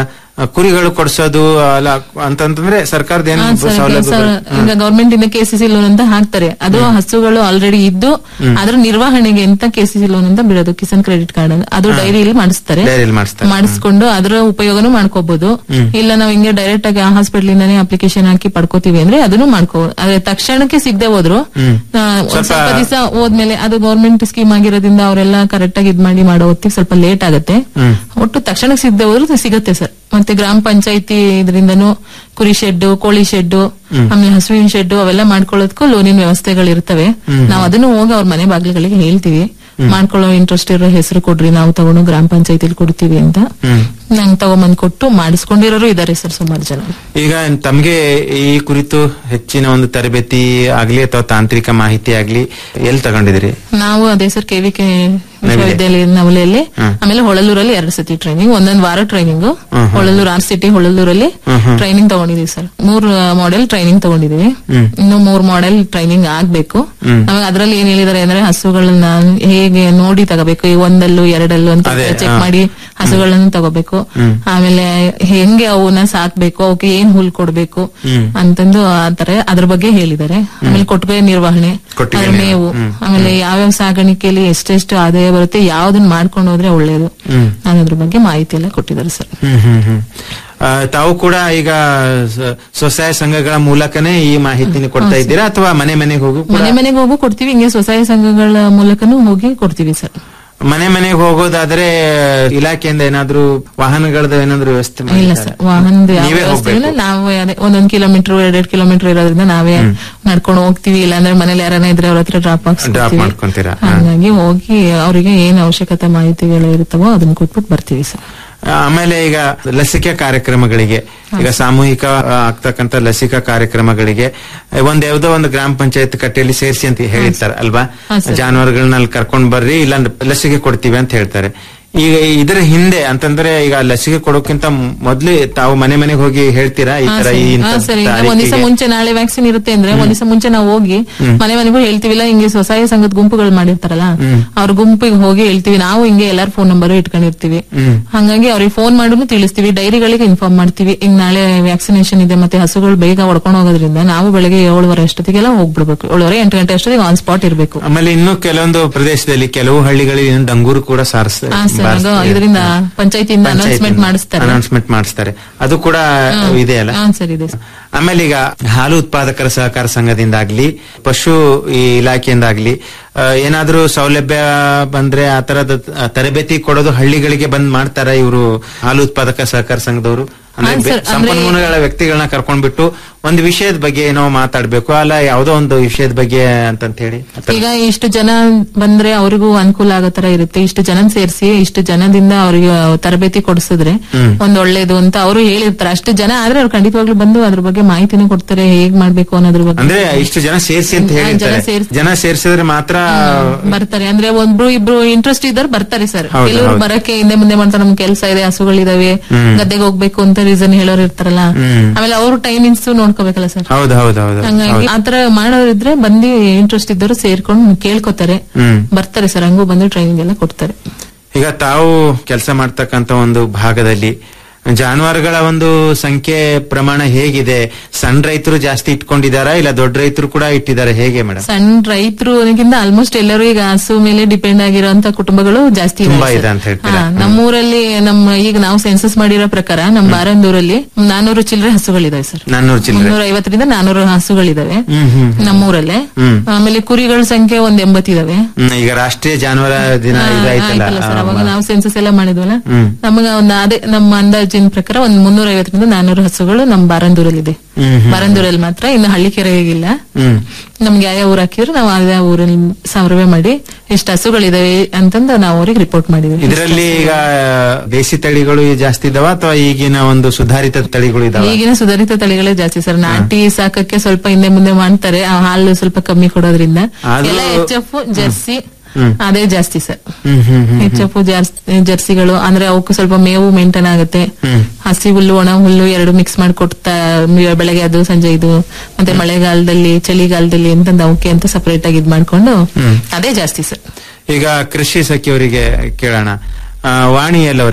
E: ಆ, ಕುರಿಗಳು ಕೊಡ್ಸೋದು ಅಲ್ಲ ಅಂತಂತಂದ್ರೆ ಸರ್ಕಾರದ ಏನು
F: ಹಾ, ಸರ್,
E: ಸೌಲಭ್ಯ
F: ಸರ್, ಈಗ ಗವರ್ಮೆಂಟ್ ಇಂದ ಕೆಸಿಸಿ ಲೋನ್ ಅಂತ ಹಾಕ್ತಾರೆ ಅದು ಹಸುಗಳು ಆಲ್ರೆಡಿ ಇದ್ದು ಅದ್ರ ನಿರ್ವಹಣೆಗೆ ಅಂತ ಕೆಸಿಸಿ ಲೋನ್ ಅಂತ ಬಿಡೋದು ಕಿಸಾನ್ ಕ್ರೆಡಿಟ್ ಕಾರ್ಡ್ ಅಂತ. ಅದು ಡೈರಿಯಲ್ಲಿ ಮಾಡಿಸ್ತಾರೆ
E: ಡೈರಿಯಲ್ಲಿ ಮಾಡಿಸ್ತಾರೆ.
F: ಮಾಡಿಸ್ಕೊಂಡು ಅದರ ಉಪಯೋಗನೂ ಮಾಡ್ಕೋಬಹುದು ಇಲ್ಲ ನಾವು ಹಿಂಗೆ ಡೈರೆಕ್ಟ್ ಆಗಿ ಆ ಹಾಸ್ಪಿಟಲ್ ಇಂದಾನೆ ಅಪ್ಲಿಕೇಶನ್ ಹಾಕಿ ಪಡ್ಕೋತೀವಿ ಅಂದ್ರೆ ಅದನ್ನು ಮಾಡ್ಕೋಬಹುದು ಆದ್ರೆ ತಕ್ಷಣಕ್ಕೆ ಸಿಗದೆ ಹೋದ್ರು ಆ, ಒಂದ್
E: ಸ್ವಲ್ಪ-
F: ಸ್ವಲ್ಪ ದಿವಸ ಹೋದ್ಮೇಲೆ ಅದು ಗೌರ್ಮೆಂಟ್ ಸ್ಕೀಮ್ ಆಗಿರೋದ್ರಿಂದ ಅವರೆಲ್ಲ ಕರೆಕ್ಟ್ ಆಗಿ ಇದ್ ಮಾಡಿ ಮಾಡೋ ಹೊತ್ತಿಗೆ ಸ್ವಲ್ಪ ಲೇಟ್ ಆಗುತ್ತೆ ಒಟ್ಟು ತಕ್ಷಣಕ್ಕೆ ಸಿಗದೆ ಹೋದ್ರು ಸಿಗುತ್ತೆ ಸರ್ ಮತ್ತೆ ಗ್ರಾಮ ಪಂಚಾಯತಿ ಇದರಿಂದನೂ ಕುರಿ ಶೆಡ್ ಕೋಳಿ ಶೆಡ್ ಆಮೇಲೆ ಹಸುವಿನ ಶೆಡ್ ಅವೆಲ್ಲ ಮಾಡ್ಕೊಳ್ಳೋದಕ್ಕೂ ಲೋನಿನ ವ್ಯವಸ್ಥೆಗಳು ಇರ್ತವೆ ನಾವು ಅದನ್ನು ಹೋಗಿ ಅವ್ರ ಮನೆ ಬಾಗಿಲುಗಳಿಗೆ ಹೇಳ್ತೀವಿ ಮಾಡ್ಕೊಳ್ಳೋ ಇಂಟ್ರೆಸ್ಟ್ ಇರೋ ಹೆಸರು ಕೊಡ್ರಿ ನಾವು ತಗೊಂಡು ಗ್ರಾಮ ಪಂಚಾಯತಿಲಿ ಕೊಡ್ತೀವಿ ಅಂತ ನಂಗೆ ತಗೊಂಬಂದ್ ಕೊಟ್ಟು ಮಾಡಿಸ್ಕೊಂಡಿರೋರು ಇದಾರೆ ಸರ್ ಸುಮಾರು ಜನ
E: ಈಗ ತಮ್ಗೆ ಈ ಕುರಿತು ಹೆಚ್ಚಿನ ಒಂದು ತರಬೇತಿ ಆಗ್ಲಿ ಅಥವಾ ತಾಂತ್ರಿಕ ಮಾಹಿತಿ ಆಗ್ಲಿ ಎಲ್ಲಿ ತಗೊಂಡಿದ್ರಿ
F: ನಾವು ಅದೇ ಸರ್ ಕೆವಿಕೆ ವಿಶ್ವವಿದ್ಯಾಲಯ ನವಲೆಯಲ್ಲಿ ಆಮೇಲೆ ಹೊಳಲೂರಲ್ಲಿ ಎರಡು ಸತಿ ಟ್ರೈನಿಂಗ್ ಒಂದೊಂದು ವಾರ ಟ್ರೈನಿಂಗ್ ಹೊಳಲೂರು ಆರ್ ಸಿಟಿ ಹೊಳಲೂರಲ್ಲಿ ಟ್ರೈನಿಂಗ್ ತಗೊಂಡಿದೀವಿ ಸರ್ ಮೂರ್ ಮಾಡೆಲ್ ಟ್ರೈನಿಂಗ್ ತಗೊಂಡಿದೀವಿ ಇನ್ನು ಮೂರ್ ಮಾಡೆಲ್ ಟ್ರೈನಿಂಗ್ ಆಗ್ಬೇಕು ನಮಗೆ ಅದ್ರಲ್ಲಿ ಏನ್ ಹೇಳಿದಾರೆ ಅಂದ್ರೆ ಹಸುಗಳನ್ನ ಹೇಗೆ ನೋಡಿ ತಗೋಬೇಕು ಈ ಒಂದಲ್ಲೂ ಎರಡಲ್ಲೂ ಅಂತ
E: ಅದೇ,
F: ಚೆಕ್
E: ಹಾ.
F: ಮಾಡಿ ಹಸುಗಳನ್ನ ತಗೋಬೇಕು ಆಮೇಲೆ ಹೆಂಗೆ ಅವನ್ನ ಸಾಕ್ಬೇಕು ಅವಕ್ಕೆ ಏನ್ ಹುಲ್ ಕೊಡ್ಬೇಕು ಅಂತಂದು ಆತರ ಅದ್ರ ಬಗ್ಗೆ ಹೇಳಿದ್ದಾರೆ ಆಮೇಲೆ ಕೊಟ್ಟಿಗೆ ನಿರ್ವಹಣೆ
E: ಕೊಟ್ಟಿಗೆ
F: ಅದ್ರ ಮೇವು ಆಮೇಲೆ ಯಾವ್ಯಾವ ಸಾಗಾಣಿಕೆಯಲ್ಲಿ ಎಷ್ಟೆಷ್ಟು ಆದಾಯ ಬರುತ್ತೆ ಯಾವ್ದನ್ನ ಮಾಡ್ಕೊಂಡು ಹೋದ್ರೆ ಒಳ್ಳೇದು ಅನ್ನೋದ್ರ ಬಗ್ಗೆ ಮಾಹಿತಿ ಎಲ್ಲ ಕೊಟ್ಟಿದ್ದಾರೆ ಸರ್
E: ಹ್ಮ್ ಹ್ಮ್ ಹ್ಮ್ ಆ, ತಾವು ಕೂಡ ಈಗ ಸ- ಸ್ವಸಹಾಯ ಸಂಘಗಳ ಮೂಲಕನೇ ಈ ಮಾಹಿತಿನ ಕೊಡ್ತಾ ಇದ್ದೀರಾ ಅಥವಾ ಮನೆ ಮನೆಗೆ ಹೋಗಿ ಕೂಡ
F: ಮನೆ ಮನೆಗೆ ಹೋಗು ಕೊಡ್ತೀವಿ ಹಿಂಗೆ ಸ್ವಸಹಾಯ ಸಂಘಗಳ ಮೂಲಕನೂ ಹೋಗಿ ಕೊಡ್ತೀವಿ ಸರ್
E: ಮನೆ ಮನೆಗೆ ಹೋಗೋದಾದ್ರೆ ಇಲಾಖೆಯಿಂದ ಏನಾದ್ರೂ ವಾಹನಗಳದ ಏನಾದ್ರೂ ವ್ಯವಸ್ಥೆ
F: ಇಲ್ಲ
E: ಮಾಡಿದ್ದಾರಾ?
F: ಸರ್ ವಾಹನದ ಯಾವ
E: ನೀವೇ
F: ವ್ಯವಸ್ಥೆ ಇಲ್ಲ
E: ಹೋಗ್ಬೇಕು
F: ನಾವು ಅದೇ ಒಂದೊಂದ್ ಕಿಲೋಮೀಟರ್ ಎರಡೆರಡು ಕಿಲೋಮೀಟರ್ ಇರೋದ್ರಿಂದ ನಾವೇ ನಡ್ಕೊಂಡು ಹೋಗ್ತೀವಿ ಇಲ್ಲಾಂದ್ರೆ ಮನೇಲಿ ಯಾರನ್ನ ಇದ್ರೆ ಅವ್ರ ಹತ್ರ ಡ್ರಾಪ್
E: Drop ಮಾಡ್ಕೊಂತೀರಾ? ಹಾ.
F: ಹಾಗಾಗಿ ಹೋಗಿ ಅವರಿಗೆ ಏನ್ ಅವಶ್ಯಕತೆ ಮಾಹಿತಿಗಳು ಇರುತ್ತವೋ ಅದನ್ನ ಕೊಟ್ಬಿಟ್ಟು ಬರ್ತೀವಿ ಸರ್
E: ಆಮೇಲೆ ಈಗ ಲಸಿಕೆ ಕಾರ್ಯಕ್ರಮಗಳಿಗೆ ಈಗ ಸಾಮೂಹಿಕ ಆ, ಆಗ್ತಕ್ಕಂತ ಲಸಿಕಾ ಕಾರ್ಯಕ್ರಮಗಳಿಗೆ ಒಂದ್ ಯಾವ್ದೋ ಒಂದು ಗ್ರಾಮ ಪಂಚಾಯತ್ ಕಟ್ಟೆಯಲ್ಲಿ ಸೇರಿಸಿ ಅಂತ ಹೇಳಿರ್ತಾರೆ ಅಲ್ವಾ
F: ಹಾ, ಸರ್.
E: ಜಾನುವಾರುಗಳನ್ನ ಅಲ್ಲಿ ಕರ್ಕೊಂಡ್ ಬರ್ರಿ ಇಲ್ಲ ಲಸಿಕೆ ಕೊಡ್ತೀವಿ ಅಂತ ಹೇಳ್ತಾರೆ ಈಗ ಇದರ ಹಿಂದೆ ಅಂತಂದ್ರೆ ಈಗ ಲಸಿಕೆ ಕೊಡೋಕ್ಕಿಂತ ಮೊದ್ಲು ತಾವು ಮನೆ ಮನೆಗೆ ಹೋಗಿ ಹೇಳ್ತೀರಾ ಈ
F: ಹಾ,
E: ತರ
F: ಸರಿ.
E: ಈ
F: ಹಾ,
E: ಇಂಥ
F: ಸರಿ ಈಗ ಒಂದ್ ದಿವಸ
E: ತಾರೀಕಿಗೆ-
F: ಮುಂಚೆ ನಾಳೆ ವ್ಯಾಕ್ಸಿನ್ ಇರುತ್ತೆ ಅಂದ್ರೆ ಒಂದ್ ದಿವಸ ಮುಂಚೆ ನಾವು ಹೋಗಿ ಮನೆ ಮನೆಗೂ ಹೇಳ್ತೀವಿಲ್ಲ ಹಿಂಗೆ ಸ್ವಸಹಾಯ ಸಂಘದ ಗುಂಪುಗಳು ಮಾಡಿರ್ತಾರಲ್ಲ ಅವ್ರ ಗುಂಪಿಗೆ ಹೋಗಿ ಹೇಳ್ತೀವಿ ನಾವು ಹಿಂಗೆ ಎಲ್ಲಾರ ಫೋನ್ ನಂಬರ್ ಇಟ್ಕೊಂಡಿರ್ತೀವಿ ಹಂಗಾಗಿ ಅವ್ರಿಗೆ ಫೋನ್ ಮಾಡಿದ್ರು ತಿಳಿಸ್ತೀವಿ ಡೈರಿಗಳಿಗೆ ಇನ್ಫಾರ್ಮ್ ಮಾಡ್ತೀವಿ ಹಿಂಗ್ ನಾಳೆ ವ್ಯಾಕ್ಸಿನೇಷನ್ ಇದೆ ಮತ್ತೆ ಹಸುಗಳು ಬೇಗ ಹೊಡ್ಕೊಂಡು ಹೋಗೋದ್ರಿಂದ ನಾವು ಬೆಳಗ್ಗೆ ಏಳುವರೆ ಅಷ್ಟೊತ್ತಿಗೆಲ್ಲ ಹೋಗ್ಬಿಡ್ಬೇಕು ಏಳುವರೆ ಎಂಟು ಗಂಟೆ ಅಷ್ಟೊತ್ತಿಗೆ ಆನ್ ಸ್ಪಾಟ್ ಇರ್ಬೇಕು
E: ಆಮೇಲೆ ಇನ್ನು ಕೆಲವೊಂದು ಪ್ರದೇಶದಲ್ಲಿ ಕೆಲವು ಹಳ್ಳಿಗಳಲ್ಲಿ ಇನ್ನು ಡಂಗೂರು ಕೂಡ ಸಾರಿಸ್ತಾರೆ
F: ಹಾ, ಸರ್, ಅದು ಇದರಿಂದ ಪಂಚಾಯತಿಯಿಂದ ಅನೌನ್ಸ್ಮೆಂಟ್ ಮಾಡಿಸ್ತಾರೆ
E: ಅನೌನ್ಸ್ಮೆಂಟ್ ಮಾಡಿಸ್ತಾರೆ ಅದು ಕೂಡ ಇದೆ ಅಲ್ಲ
F: ಹಾ ಸರ್ ಇದೆ ಸರ್.
E: ಆಮೇಲೆ ಈಗ ಹಾಲು ಉತ್ಪಾದಕರ ಸಹಕಾರ ಸಂಘದಿಂದಾಗ್ಲಿ ಪಶು ಈ ಇಲಾಖೆಯಿಂದಾಗ್ಲಿ ಆ, ಏನಾದ್ರೂ ಸೌಲಭ್ಯ ಬಂದ್ರೆ ಆ ತರದ ಆ, ತರಬೇತಿ ಕೊಡೋದು ಹಳ್ಳಿಗಳಿಗೆ ಬಂದ್ ಮಾಡ್ತಾರ ಇವರು ಹಾಲು ಉತ್ಪಾದಕ ಸಹಕಾರ ಸಂಘದವರು ಅಂದ್ರೆ
F: ಹಾ,
E: ಬೆ-
F: ಸರ್, ಅಂದ್ರೆ-
E: ಸಂಪನ್ಮೂಲಗಳ ವ್ಯಕ್ತಿಗಳನ್ನ ಕರ್ಕೊಂಡ್ಬಿಟ್ಟು ಒಂದು ವಿಷಯದ ಬಗ್ಗೆ ಏನೋ ಮಾತಾಡ್ಬೇಕು ಅಲ್ಲ ಯಾವ್ದೋ ಒಂದು ವಿಷಯದ ಬಗ್ಗೆ ಅಂತಂತ ಹೇಳಿ ಆ ತರ-
F: ಈಗ ಇಷ್ಟು ಜನ ಬಂದ್ರೆ ಅವ್ರಿಗೂ ಅನುಕೂಲ ಆಗೋ ತರ ಇರುತ್ತೆ ಇಷ್ಟು ಜನ ಸೇರಿಸಿ ಇಷ್ಟು ಜನದಿಂದ ಅವ್ರಿಗೆ ತರಬೇತಿ ಕೊಡಿಸಿದ್ರೆ ಒಂದ್ ಒಳ್ಳೇದು ಅಂತ ಅವರು ಹೇಳಿರ್ತಾರೆ ಅಷ್ಟು ಜನ ಆದ್ರೆ ಅವ್ರು ಖಂಡಿತವಾಗ್ಲೂ ಬಂದು ಅದ್ರ ಬಗ್ಗೆ ಮಾಹಿತಿನೂ ಕೊಡ್ತಾರೆ ಹೇಗ್ ಮಾಡ್ಬೇಕು ಅನ್ನೋದ್ರ ಬಗ್ಗೆ
E: ಅಂದ್ರೆ ಇಷ್ಟು ಜನ ಸೇರಿಸಿ ಅಂತ
F: ಹಾ, ಜನ
E: ಹೇಳಿರ್ತಾರೆ
F: ಸೇರ್ಸಿ-
E: ಜನ ಸೇರಿಸಿದ್ರೆ ಮಾತ್ರ
F: ಬರ್ತಾರೆ ಅಂದ್ರೆ ಒಬ್ರು ಇಬ್ರು ಇಂಟ್ರೆಸ್ಟ್ ಇದ್ದಾರೆ ಬರ್ತಾರೆ ಸರ್
E: ಹೌದು,
F: ಕೆಲವರು
E: ಹೌದು.
F: ಬರಕ್ಕೆ ಹಿಂದೆ ಮುಂದೆ ಮಾಡ್ತಾರೆ ನಮ್ ಕೆಲಸ ಇದೆ ಹಸುಗಳಿದಾವೆ ಗದ್ದೆಗೆ ಹೋಗ್ಬೇಕು ಅಂತ ರೀಸನ್ ಹೇಳೋರು ಇರ್ತಾರಲ್ಲ ಆಮೇಲೆ ಅವ್ರ ಟೈಮಿಂಗ್ಸ್ ನೋಡ್ಕೋಬೇಕಲ್ಲ ಸರ್
E: ಹೌದು ಹೌದು ಹೌದು
F: ಹಂಗಾಗಿ ಆತರ ಮಾಡೋರಿದ್ರೆ ಬಂದು ಇಂಟ್ರೆಸ್ಟ್ ಇದ್ದವರು ಸೇರ್ಕೊಂಡು ಕೇಳ್ಕೊತಾರೆ
E: ಹ್ಮ್.
F: ಬರ್ತಾರೆ ಸರ್ ಹಂಗೂ ಬಂದು ಟ್ರೈನಿಂಗ್ ಎಲ್ಲ ಕೊಡ್ತಾರೆ
E: ಈಗ ತಾವು ಕೆಲಸ ಮಾಡ್ತಕ್ಕಂತ ಒಂದು ಭಾಗದಲ್ಲಿ ಜಾನುವಾರುಗಳ ಒಂದು ಸಂಖ್ಯೆ ಪ್ರಮಾಣ ಹೇಗಿದೆ ಸಣ್ಣ ರೈತರು ಜಾಸ್ತಿ ಇಟ್ಕೊಂಡಿದಾರಾ ಇಲ್ಲ ದೊಡ್ಡ ರೈತರು ಕೂಡ ಇಟ್ಟಿದ್ದಾರೆ ಹೇಗೆ ಮೇಡಮ್
F: ಸಣ್ಣ ರೈತರುಗಿಂತ ಆಲ್ಮೋಸ್ಟ್ ಎಲ್ಲರೂ ಈಗ ಹಸು ಮೇಲೆ ಡಿಪೆಂಡ್ ಆಗಿರೋಂತ ಕುಟುಂಬಗಳು ಜಾಸ್ತಿ
E: ತುಂಬಾ
F: ಇದಾವೆ
E: ಇದೆ
F: ಸರ್.
E: ಅಂತ ಹೇಳ್ತೀರಾ?
F: ಹಾ, ನಮ್ಮೂರಲ್ಲಿ ನಮ್ಮ ಈಗ ನಾವು ಸೆನ್ಸಸ್ ಮಾಡಿರೋ ಪ್ರಕಾರ ನಮ್ಮ ಬಾರಂದೂರಲ್ಲಿ ನಾನೂರು ಚಿಲ್ಲರೆ ಹಸುಗಳಿದಾವೆ ಸರ್
E: ನಾನ್ನೂರು ಚಿಲ್ಲರೆ
F: ಮುನ್ನೂರ ಐವತ್ತರಿಂದ ನಾನೂರು ಹಸುಗಳಿದಾವೆ
E: ಹ್ಮ್ ಹ್ಮ್
F: ನಮ್ಮೂರಲ್ಲೇ
E: ಹ್ಮ್.
F: ಆಮೇಲೆ ಕುರಿಗಳ ಸಂಖ್ಯೆ ಒಂದ್ ಎಂಬತ್ತಿದಾವೆ
E: ಹ್ಮ್, ಈಗ ರಾಷ್ಟ್ರೀಯ ಜಾನುವಾರ ದಿನ
F: ಹಾ,
E: ಇದಾಯ್ತಲ್ಲ
F: ಆಯ್ತಲ್ಲ ಸರ್, ಅವಾಗ
E: ಆ,
F: ನಾವು ಸೆನ್ಸಸ್ ಎಲ್ಲ ಮಾಡಿದ್ವಲ್ಲ
E: ಹ್ಮ್.
F: ನಮಗ ಒಂದು ಅದೇ ನಮ್ಮ ಅಂದಾಜಿನ ಪ್ರಕಾರ ಒಂದ್ ಮುನ್ನೂರ ಐವತ್ತರಿಂದ ನಾನೂರು ಹಸುಗಳು ನಮ್ಮ ಬಾರಂದೂರಲ್ಲಿದೆ
E: ಹ್ಮ್, ಹ್ಮ್.
F: ಬಾರಂದೂರಲ್ಲಿ ಮಾತ್ರ ಇನ್ನು ಹಳ್ಳಿಕೆರೆಗಿಲ್ಲ
E: ಹ್ಮ್
F: ನಮ್ಗೆ ಯಾವ ಊರ್ ಹಾಕಿದ್ರು ನಾವು ಅದೇ ಊರಲ್ಲಿ ಸರ್ವೆ ಮಾಡಿ ಎಷ್ಟು ಹಸುಗಳಿದಾವೆ ಅಂತಂದು ನಾವು ಅವ್ರಿಗೆ ರಿಪೋರ್ಟ್ ಮಾಡಿದ್ವಿ
E: ಇದರಲ್ಲಿ ಈಗ ದೇಸಿ ತಳಿಗಳು ಜಾಸ್ತಿ ಇದಾವ ಅಥವಾ ಈಗಿನ ಒಂದು ಸುಧಾರಿತ ತಳಿಗಳು ಇದಾವ
F: ಈಗಿನ ಸುಧಾರಿತ ತಳಿಗಳೇ ಜಾಸ್ತಿ ಸರ್ ನಾಟಿ ಸಾಕಕ್ಕೆ ಸ್ವಲ್ಪ ಹಿಂದೆ ಮುಂದೆ ಮಾಡ್ತಾರೆ ಆ ಹಾಲು ಸ್ವಲ್ಪ ಕಮ್ಮಿ ಕೊಡೋದ್ರಿಂದ
E: ಅದು-
F: ಎಲ್ಲ ಎಚ್ ಎಫ್ ಜರ್ಸಿ
E: ಹ್ಮ್.
F: ಅದೇ ಜಾಸ್ತಿ ಸರ್
E: ಹ್ಮ್ ಹ್ಮ್ ಹ್ಮ್
F: ಎಚ್ ಎಫ್ ಜರ್ಸಿಗಳು ಅಂದ್ರೆ ಅವಕ್ಕೂ ಸ್ವಲ್ಪ ಮೇವು ಮೇಂಟೈನ್ ಆಗುತ್ತೆ
E: ಹ್ಮ್.
F: ಹಸಿ ಹುಲ್ಲು ಒಣ ಹುಲ್ಲು ಎರಡು ಮಿಕ್ಸ್ ಮಾಡಿ ಕೊಡ್ತಾ ಮ- ಬೆಳಗ್ಗೆ ಅದು ಸಂಜೆ ಇದು ಮತ್ತೆ ಮಳೆಗಾಲದಲ್ಲಿ ಚಳಿಗಾಲದಲ್ಲಿ ಅಂತಂದು ಅವಕ್ಕೆ ಅಂತ ಸಪರೇಟ್ ಆಗಿ ಇದ್ ಮಾಡ್ಕೊಂಡು ಅದೇ ಜಾಸ್ತಿ ಸರ್
E: ಈಗ ಕೃಷಿ ಸಖಿಯವರಿಗೆ ಕೇಳೋಣ ಆ, ವಾಣಿ ಎಲ್ಲವರೇ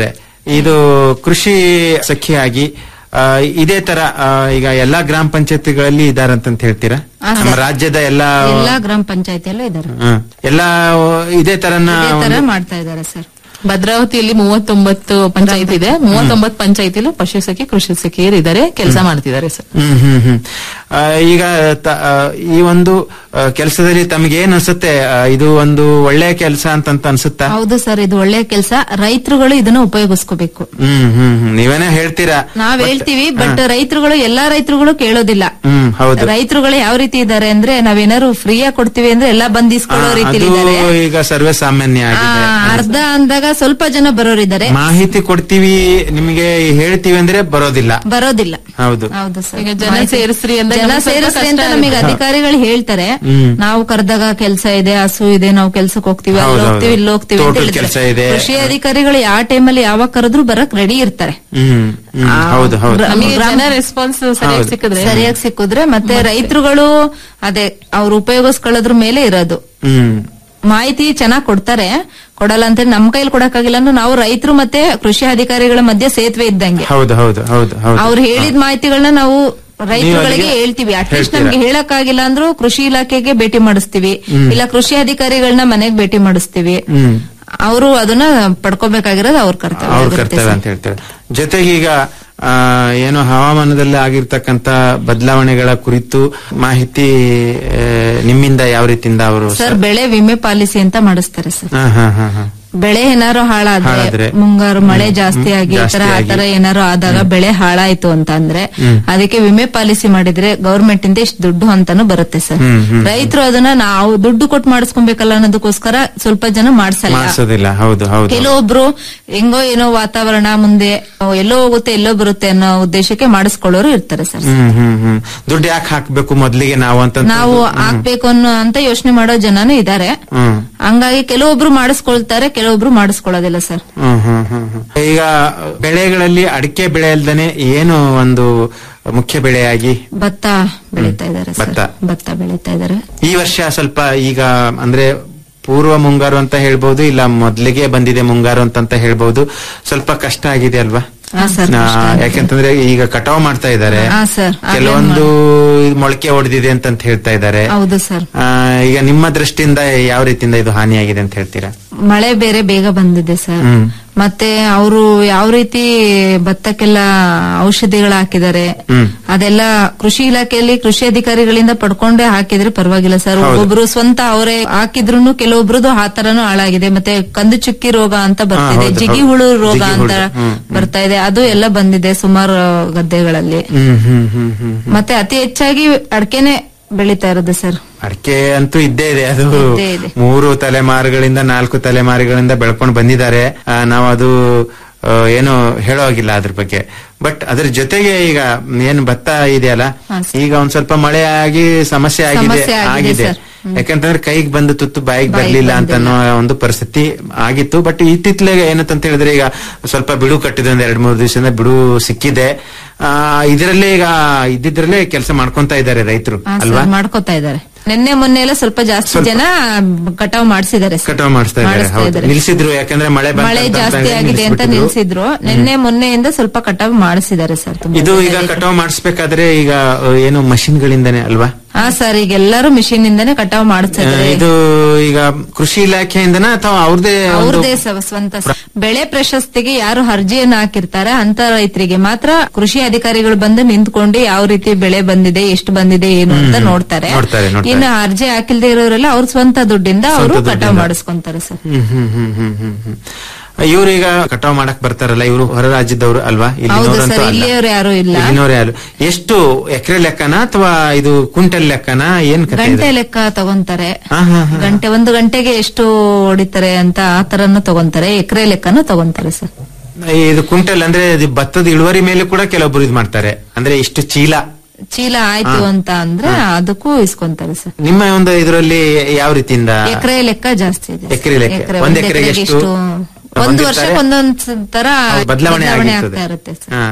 E: ಇದು ಕೃಷಿ ಸಖಿಯಾಗಿ ಆ, ಇದೇ ತರ ಆ, ಈಗ ಎಲ್ಲಾ ಗ್ರಾಮ ಪಂಚಾಯತಿಗಳಲ್ಲಿ ಇದಾರಂತ ಹೇಳ್ತೀರಾ
B: ಹಾ,
E: ನಮ್ಮ
B: ಸರ್.
E: ರಾಜ್ಯದ ಎಲ್ಲಾ
B: ಎಲ್ಲಾ ಗ್ರಾಮ ಪಂಚಾಯತಿಯಲ್ಲೂ ಇದಾರೆ
E: ಹ್ಮ್. ಎಲ್ಲಾ ಇದೇ ತರನ
B: ಇದೇ ತರ
E: ಒಂದು-
B: ಮಾಡ್ತಾ ಇದಾರೆ ಸರ್
F: ಭದ್ರಾವತಿಯಲ್ಲಿ ಮೂವತ್ತೊಂಬತ್ತು ಪಂಚಾಯತ್ ಇದೆ ಮೂವತ್ತೊಂಬತ್ತು ಪಂಚಾಯತಿಲು ಪಶು ಸಖಿ ಕೃಷಿ ಸಖಿಯರು ಇದ್ದಾರೆ ಕೆಲಸ ಮಾಡ್ತಿದ್ದಾರೆ ಸರ್
E: ಹ್ಮ್ ಹ್ಮ್ ಹ್ಮ್ ಆ, ಈಗ ತ- ಆ, ಈ ಒಂದು ಕೆಲಸದಲ್ಲಿ ತಮಗೆ ಏನ್ ಅನ್ಸುತ್ತೆ ಆ, ಇದು ಒಂದು ಒಳ್ಳೆ ಕೆಲಸ ಅಂತ ಅನ್ಸುತ್ತಾ
B: ಹೌದು ಸರ್ ಇದು ಒಳ್ಳೆ ಕೆಲಸ ರೈತರುಗಳು ಇದನ್ನ ಉಪಯೋಗಿಸ್ಕೋಬೇಕು
E: ಹ್ಮ್ ಹ್ಮ್ ಹ್ಮ್ ನೀವೇನೇ ಹೇಳ್ತೀರಾ
B: ನಾವ್
E: But-
B: ಹೇಳ್ತೀವಿ
E: ಹಾ.
B: ಬಟ್ ರೈತರುಗಳು ಎಲ್ಲಾ ರೈತರುಗಳು ಕೇಳೋದಿಲ್ಲ
E: ಹ್ಮ್ ಹೌದು
B: ರೈತರುಗಳು ಯಾವ ರೀತಿ ಇದ್ದಾರೆ ಅಂದ್ರೆ ನಾವೇನಾದ್ರು ಫ್ರೀಯಾಗಿ ಕೊಡ್ತೀವಿ ಅಂದ್ರೆ ಎಲ್ಲಾ ಬಂದ್
E: ಆ,
B: ಇಸ್ಕೊಳ್ಳೋ
E: ಅದು
B: ರೀತಿಲಿ ಇದ್ದಾರೆ
E: ಈಗ ಸರ್ವೇ ಸಾಮಾನ್ಯ ಆಗಿದೆ
B: ಅರ್ಧ ಅಂದಾಗ ಸ್ವಲ್ಪ ಜನ ಬರೋರಿದ್ದಾರೆ
E: ಮಾಹಿತಿ ಕೊಡ್ತೀವಿ ನಿಮಗೆ ಹೇಳ್ತೀವಿ ಅಂದ್ರೆ ಬರೋದಿಲ್ಲ
B: ಬರೋದಿಲ್ಲ
E: ಹೌದು
B: ಹೌದು ಸರ್
F: ಈಗ ಜನ ಸೇರಿಸ್ರಿ ಅಂದಾಗ
B: ಜನ
F: ನಮ್ಗೆ ಸ್ವಲ್ಪ
B: ಸೇರಿಸ್ರಿ ಅಂತ
F: ಕಷ್ಟ
B: ನಮಗೆ
F: ಆಗುತ್ತೆ.
B: ಅಧಿಕಾರಿಗಳು ಹೇಳ್ತಾರೆ
E: ಹ್ಮ್.
B: ನಾವು ಕರೆದಾಗ ಕೆಲಸ ಇದೆ ಹಸು ಇದೆ ನಾವು ಕೆಲ್ಸಕ್ಕೆ ಹೋಗ್ತೀವಿ ಅಲ್ಲಿ
E: ಹೌದು,
B: ಹೋಗ್ತೀವಿ
E: ಹೌದು.
B: ಇಲ್ಲಿ ಹೋಗ್ತೀವಿ ಅಂತ
E: ತೋಟದ
B: ಹೇಳಿದ್ರೆ
E: ಕೆಲ್ಸ ಇದೆ.
B: ಕೃಷಿ ಅಧಿಕಾರಿಗಳು ಯಾವ ಟೈಮಲ್ಲಿ ಯಾವಾಗ ಕರೆದ್ರು ಬರಕ್ ರೆಡಿ ಇರ್ತಾರೆ
E: ಹ್ಮ್ ಹ್ಮ್ ಹೌದು ಹೌದು
F: ನಮಗೆ
B: ಗ್ರಾಮ-
F: ಜನ ರೆಸ್ಪಾನ್ಸ್ ಸರಿಯಾಗಿ
E: ಹೌದು.
F: ಸಿಕ್ಕಿದ್ರೆ
B: ಸರಿಯಾಗಿ ಸಿಕ್ಕಿದ್ರೆ ಮತ್ತೆ ರೈತರುಗಳು ಅದೇ ಅವ್ರು ಉಪಯೋಗಿಸ್ಕೊಳ್ಳೋದ್ರ ಮೇಲೆ ಇರೋದು
E: ಹ್ಮ್
B: ಮಾಹಿತಿ ಚೆನ್ನಾಗ್ ಕೊಡ್ತಾರೆ ಕೊಡಲ್ಲ ಅಂತ ನಮ್ ಕೈಲಿ ಕೊಡಕ್ಕಾಗಿಲ್ಲ ಅಂದ್ರೆ ನಾವು ರೈತರು ಮತ್ತೆ ಕೃಷಿ ಅಧಿಕಾರಿಗಳ ಮಧ್ಯೆ ಸೇತುವೆ ಇದ್ದಂಗೆ
E: ಹೌದು ಹೌದು ಹೌದು ಹೌದು
B: ಅವ್ರು ಹೇಳಿದ ಮಾಹಿತಿಗಳನ್ನ ನಾವು ರೈತರುಗಳಿಗೆ
E: ಅಲ್ಲಿಗೆ
B: ಹೇಳ್ತೀವಿ ಅಟ್ಲೀಸ್ಟ್
E: ಹೇಳ್ತೀರಾ?
B: ನಮ್ಗೆ ಹೇಳಕ್ಕಾಗಿಲ್ಲ ಅಂದ್ರೂ ಕೃಷಿ ಇಲಾಖೆಗೆ ಭೇಟಿ ಮಾಡಿಸ್ತೀವಿ ಇಲ್ಲ ಕೃಷಿ ಅಧಿಕಾರಿಗಳನ್ನ ಮನೆಗ್ ಭೇಟಿ ಮಾಡಿಸ್ತೀವಿ
E: ಹ್ಮ್
B: ಅವರು ಅದನ್ನ ಪಡ್ಕೋಬೇಕಾಗಿರೋದು ಅವ್ರ ಕರ್ತವ್ಯ
E: ಅವ್ರ
B: ಆಗಿರುತ್ತೆ
E: ಕರ್ತವ್ಯ
B: ಸರ್.
E: ಅಂತ ಹೇಳ್ತಾರೆ ಜೊತೆಗೆ ಈಗ ಆ, ಏನು ಹವಾಮಾನದಲ್ಲಿ ಆಗಿರ್ತಕ್ಕಂತ ಬದಲಾವಣೆಗಳ ಕುರಿತು ಮಾಹಿತಿ ಆ, ನಿಮ್ಮಿಂದ ಯಾವ ರೀತಿಯಿಂದ ಅವರು
B: ಸರ್ ಬೆಳೆ ವಿಮೆ ಪಾಲಿಸಿ ಅಂತ ಮಾಡಿಸ್ತಾರೆ ಸರ್
E: ಹಾ ಹಾ ಹಾ ಹಾ
B: ಬೆಳೆ ಏನಾರು
E: ಹಾಳಾದ್ರೆ,
B: ಹಾಳಾದ್ರೆ ಮುಂಗಾರು ಮಳೆ
E: ಹ್ಮ್,
B: ಜಾಸ್ತಿ ಆಗಿ ಈ
E: ಜಾಸ್ತಿ
B: ತರ
E: ಆಗಿ.
B: ಆತರ ಏನಾರು ಆದಾಗ ಬೆಳೆ ಹಾಳಾಯ್ತು ಅಂತ ಅಂದ್ರೆ ಅದಕ್ಕೆ ವಿಮೆ ಪಾಲಿಸಿ ಮಾಡಿದ್ರೆ ಗವರ್ಮೆಂಟ್ ಇಂದ ಇಷ್ಟು ದುಡ್ಡು ಅಂತಾನು ಬರುತ್ತೆ ಸರ್
E: ಹ್ಮ್, ಹ್ಮ್.
B: ರೈತರು ಅದನ್ನ ನಾವು ದುಡ್ಡು ಕೊಟ್ಟು ಮಾಡಿಸ್ಕೊಬೇಕಲ್ಲ ಅನ್ನೋದಕ್ಕೋಸ್ಕರ ಸ್ವಲ್ಪ ಜನ ಮಾಡ್ಸಲ್ಲ
E: ಮಾಡಿಸೋದಿಲ್ಲ ಹೌದು ಹೌದು
B: ಕೆಲವೊಬ್ರು ಹೆಂಗೋ ಏನೋ ವಾತಾವರಣ ಮುಂದೆ ಎಲ್ಲೋ ಹೋಗುತ್ತೆ ಎಲ್ಲೋ ಬರುತ್ತೆ ಅನ್ನೋ ಉದ್ದೇಶಕ್ಕೆ ಮಾಡಿಸ್ಕೊಳ್ಳೋರು ಇರ್ತಾರೆ ಸರ್
E: ಹ್ಮ್ ಹ್ಮ್ ಹ್ಮ್ ದುಡ್ಡು ಯಾಕೆ ಹಾಕ್ಬೇಕು ಮೊದ್ಲಿಗೆ ನಾವು ಅಂತ
B: ನಾವು ಹಾಕ್ಬೇಕು ಅನ್ನೋ ಅಂತ ಯೋಚನೆ ಮಾಡೋ ಜನನೂ ಇದ್ದಾರೆ
E: ಹ್ಮ್
B: ಹಂಗಾಗಿ ಕೆಲವೊಬ್ರು ಮಾಡಿಸ್ಕೊಳ್ತಾರೆ ಕೆಲವೊಬ್ರು ಮಾಡಿಸ್ಕೊಳ್ಳೋದಿಲ್ಲ ಸರ್
E: ಹ್ಮ್ ಹ್ಮ್ ಹ್ಮ್ ಹ್ಮ್. ಈಗ ಬೆಳೆಗಳಲ್ಲಿ ಅಡಿಕೆ ಬೆಳೆ ಅಲ್ದೇನೆ ಏನು ಒಂದು ಮುಖ್ಯ ಬೆಳೆಯಾಗಿ
B: ಭತ್ತ ಬೆಳೀತಾ ಇದಾರೆ ಸರ್
E: ಭತ್ತ.
B: ಭತ್ತ ಬೆಳೀತಾ ಇದಾರೆ
E: ಈ ವರ್ಷ ಸ್ವಲ್ಪ ಈಗ ಅಂದ್ರೆ ಪೂರ್ವ ಮುಂಗಾರು ಅಂತ ಹೇಳ್ಬೋದು ಇಲ್ಲ ಮೊದ್ಲಿಗೆ ಬಂದಿದೆ ಮುಂಗಾರು ಅಂತ ಹೇಳ್ಬೋದು ಸ್ವಲ್ಪ ಕಷ್ಟ ಆಗಿದೆ ಅಲ್ವಾ
B: ಹಾ ಸರ್
E: ನಾ-
B: ಕಷ್ಟ ಆಗಿದೆ.
E: ಯಾಕೆಂತಂದ್ರೆ ಈಗ ಕಟಾವ್ ಮಾಡ್ತಾ ಇದ್ದಾರೆ
B: ಹಾ ಸರ್ ಆಗ್ಲೇ
E: ಕೆಲವೊಂದು ಮೊಳಕೆ ಹೊಡೆದಿದೆ ಅಂತ ಹೇಳ್ತಾ ಇದ್ದಾರೆ
B: ಹೌದು ಸರ್
E: ಆ, ಈಗ ನಿಮ್ಮ ದೃಷ್ಟಿಯಿಂದ ಯಾವ ರೀತಿಯಿಂದ ಇದು ಹಾನಿಯಾಗಿದೆ ಅಂತ ಹೇಳ್ತೀರಾ
B: ಮಳೆ ಬೇರೆ ಬೇಗ ಬಂದಿದೆ ಸರ್
E: ಹ್ಮ್.
B: ಮತ್ತೆ ಅವರು ಯಾವ ರೀತಿ ಭತ್ತಕ್ಕೆಲ್ಲ ಔಷಧಿಗಳು ಹಾಕಿದ್ದಾರೆ
E: ಹ್ಮ್.
B: ಅದೆಲ್ಲ ಕೃಷಿ ಇಲಾಖೆಯಲ್ಲಿ ಕೃಷಿ ಅಧಿಕಾರಿಗಳಿಂದ ಪಡ್ಕೊಂಡೇ ಹಾಕಿದ್ರೆ ಪರವಾಗಿಲ್ಲ ಸರ್
E: ಹೌದು.
B: ಒಬ್ಬೊಬ್ರು ಸ್ವಂತ ಅವರೇ ಹಾಕಿದ್ರು ಕೆಲವೊಬ್ರದ್ದು ಆ ತರನು ಹಾಳಾಗಿದೆ ಮತ್ತೆ ಕಂದು ಚುಕ್ಕಿ ರೋಗ ಅಂತ ಬರ್ತಿದೆ
E: ಹೌದು,
B: ಜಿಗಿ
E: ಹೌದು.
B: ಹುಳು ರೋಗ
E: ಜಿಗಿ
B: ಅಂತ
E: ಹುಳು, ಹ್ಮ್,
B: ಬರ್ತಾ ಇದೆ ಅದು ಎಲ್ಲ ಬಂದಿದೆ ಸುಮಾರು ಗದ್ದೆಗಳಲ್ಲಿ
E: ಹ್ಮ್ ಹ್ಮ್ ಹ್ಮ್ ಹ್ಮ್
B: ಮತ್ತೆ ಅತಿ ಹೆಚ್ಚಾಗಿ ಅಡಕೆನೆ ಬೆಳೀತಾ ಇರೋದು ಸರ್
E: ಅಡಿಕೆ ಅಂತೂ ಇದ್ದೇ ಇದೆ ಅದು
B: ಇದ್ದೇ ಇದೆ.
E: ಮೂರು ತಲೆಮಾರುಗಳಿಂದ ನಾಲ್ಕು ತಲೆಮಾರುಗಳಿಂದ ಬೆಳ್ಕೊಂಡು ಬಂದಿದ್ದಾರೆ ಆ, ನಾವು ಅದು ಆ, ಏನು ಹೇಳೋ ಹಾಗಿಲ್ಲ ಅದ್ರ ಬಗ್ಗೆ ಬಟ್ ಅದ್ರ ಜೊತೆಗೆ ಈಗ ಏನು ಭತ್ತ ಇದೆಯಲ್ಲ
B: ಹಾ, ಸರ್.
E: ಈಗ ಒಂದ್ ಸ್ವಲ್ಪ ಮಳೆ ಆಗಿ ಸಮಸ್ಯೆ ಆಗಿದೆ
B: ಸಮಸ್ಯೆ ಆಗಿದೆ,
E: ಆಗಿದೆ
B: ಸರ್. ಹ್ಮ್.
E: ಯಾಕಂತಂದ್ರೆ ಕೈಗೆ ಬಂದು ತುತ್ತು ಬಾಯಿಗೆ
B: ಬಾಯಿಗ್
E: ಬರ್ಲಿಲ್ಲ ಅಂತ
B: ಬಂದಿಲ್ಲ.
E: ಅನ್ನೋ ಒಂದು ಪರಿಸ್ಥಿತಿ ಆಗಿತ್ತು ಬಟ್ ಇತ್ತಿತ್ಲೆಗೆ ಏನಂತ ಹೇಳಿದ್ರೆ ಈಗ ಸ್ವಲ್ಪ ಬಿಡು ಕಟ್ಟಿದೆ ಒಂದ್ ಎರಡ್ ಮೂರು ದಿವಸದಿಂದ ಬಿಡು ಸಿಕ್ಕಿದೆ ಆ ಇದರಲ್ಲೇ ಈಗ ಇದ್ದಿದ್ರಲ್ಲೇ ಕೆಲಸ ಮಾಡ್ಕೊಂತ ಇದ್ದಾರೆ ರೈತರು
B: ಹಾ,
E: ಅಲ್ವಾ
B: ಸರ್ ಮಾಡ್ಕೋತಾ ಇದ್ದಾರೆ ನಿನ್ನೆ ಮೊನ್ನೆ ಎಲ್ಲ ಸ್ವಲ್ಪ ಜಾಸ್ತಿ
E: ಸ್ವಲ್ಪ-
B: ಜನ ಕಟಾವ್ ಮಾಡಿಸಿದ್ದಾರೆ ಸರ್.
E: ಕಟಾವ್ ಮಾಡಿಸ್ತಾ ಇದ್ದಾರೆ
B: ಮಾಡಿಸ್ತಾ
E: ಹೌದು
B: ಇದ್ದಾರೆ.
E: ನಿಲ್ಸಿದ್ರು ಯಾಕಂದ್ರೆ ಮಳೆ ಬಂತ
B: ಮಳೆ
E: ಅಂತ
B: ಜಾಸ್ತಿ ಆಗಿದೆ ಅಂತ
E: ನಿಲ್ಸ್ಬಿಟ್ಟಿದ್ರು.
B: ನಿಲ್ಸಿದ್ರು ನಿನ್ನೆ ಮೊನ್ನೆಯಿಂದ ಸ್ವಲ್ಪ ಕಟಾವ್ ಮಾಡಿಸಿದ್ದಾರೆ ಸರ್ ತುಂಬಾ
E: ಇದು
B: ಜನ
E: ಈಗ
B: ರೈತರು.
E: ಕಟಾವ್ ಮಾಡಿಸ್ಬೇಕಾದ್ರೆ ಈಗ ಅ, ಏನು ಮಷಿನ್ ಗಳಿಂದಾನೆ ಅಲ್ವಾ
B: ಹಾ ಸರ್ ಈಗ ಎಲ್ಲರೂ ಮಿಷಿನ್ ಇಂದಾನೆ ಕಟಾವ್
E: ಆ,
B: ಮಾಡಿಸ್ತಾರೆ
E: ಇದು ಈಗ ಕೃಷಿ ಇಲಾಖೆಯಿಂದನ ಅಥವಾ ಅವ್ರದೇ ಒಂದು-
B: ಅವ್ರದೇ ಸ- ಸ್ವಂತ ಸ- ಬೆಳೆ ಪ್ರಶಸ್ತಿಗೆ ಯಾರು ಅರ್ಜಿಯನ್ನು ಹಾಕಿರ್ತಾರೆ ಅಂತ ರೈತರಿಗೆ ಮಾತ್ರ ಕೃಷಿ ಅಧಿಕಾರಿಗಳು ಬಂದು ನಿಂತ್ಕೊಂಡು ಯಾವ ರೀತಿ ಬೆಳೆ ಬಂದಿದೆ ಎಷ್ಟು ಬಂದಿದೆ ಏನು ಅಂತ ನೋಡ್ತಾರೆ
E: ನೋಡ್ತಾರೆ, ನೋಡ್ತಾರೆ.
B: ಇನ್ನು ಅರ್ಜಿ ಹಾಕಿಲ್ದೇ ಇರೋರೆಲ್ಲ ಅವ್ರ ಸ್ವಂತ ದುಡ್ಡಿಂದ ಅವರು
E: ಸ್ವಂತ
B: ಕಟಾವ್
E: ದುಡ್ಡಿಂದ.
B: ಮಾಡಿಸ್ಕೊಂತಾರೆ ಸರ್
E: ಹ್ಮ್ ಹ್ಮ್ ಹ್ಮ್ ಹ್ಮ್ ಹ್ಮ್ ಹ್ಮ್ ಇವ್ರು ಈಗ ಕಟಾವ್ ಮಾಡಕ್ ಬರ್ತಾರಲ್ಲ ಇವರು ಹೊರ ರಾಜ್ಯದವರು ಅಲ್ವಾ
B: ಹೌದು
E: ಇಲ್ಲಿನವ್ರಂತೂ
B: ಸರ್
E: ಅಲ್ಲ.
B: ಇಲ್ಲಿಯವ್ರು ಯಾರು ಇಲ್ಲ
E: ಇಲ್ಲಿನವ್ರು ಯಾರು ಎಷ್ಟು ಎಕರೆ ಲೆಕ್ಕನ ಅಥವಾ ಇದು ಕ್ವಿಂಟಲ್ ಲೆಕ್ಕನ ಏನ್ ಕತೆ
B: ಗಂಟೆ
E: ಇದೆ?
B: ಲೆಕ್ಕ ತಗೊಂತಾರೆ
E: ಹಾ, ಹಾ, ಹಾ.
B: ಗಂಟೆ ಒಂದು ಗಂಟೆಗೆ ಎಷ್ಟು ಹೊಡಿತಾರೆ ಅಂತ ಆ ತರನು ತಗೊಂತಾರೆ ಎಕರೆ ಲೆಕ್ಕನು ತಗೊಂತಾರೆ ಸರ್
E: ಇದು ಕ್ವಿಂಟಲ್ ಅಂದ್ರೆ ಇದು ಭತ್ತದ ಇಳುವರಿ ಮೇಲೆ ಕೂಡ ಕೆಲವೊಬ್ರು ಇದು ಮಾಡ್ತಾರೆ ಅಂದ್ರೆ ಇಷ್ಟು ಚೀಲ
B: ಚೀಲ ಆಯ್ತು ಅಂತ ಅಂದ್ರೆ ಅದಕ್ಕೂ ಇಸ್ಕೊಂತಾರೆ ಸರ್
E: ನಿಮ್ಮ ಒಂದು ಇದರಲ್ಲಿ ಯಾವ ರೀತಿಯಿಂದ
B: ಎಕರೆ ಲೆಕ್ಕ ಜಾಸ್ತಿ ಇದೆ
E: ಎಕರೆ ಲೆಕ್ಕ.
B: ಎಕರೆ,
E: ಒಂದ್
B: ಒಂದ್
E: ಎಕರೆಗೆ
B: ಎಕರೆಗೆ
E: ಎಷ್ಟು?
B: ಒಂದು
E: ಹೊಂದಿರ್ತಾರೆ?
B: ವರ್ಷಕ್ಕೆ ಒಂದೊಂದ್ ತರ
E: ಬದಲಾವಣೆ
B: ಬದಲಾವಣೆ
E: ಆಗಿರ್ತದೆ
B: ಆಗ್ತಾ ಇರುತ್ತೆ ಸರ್.
E: ಹಾ.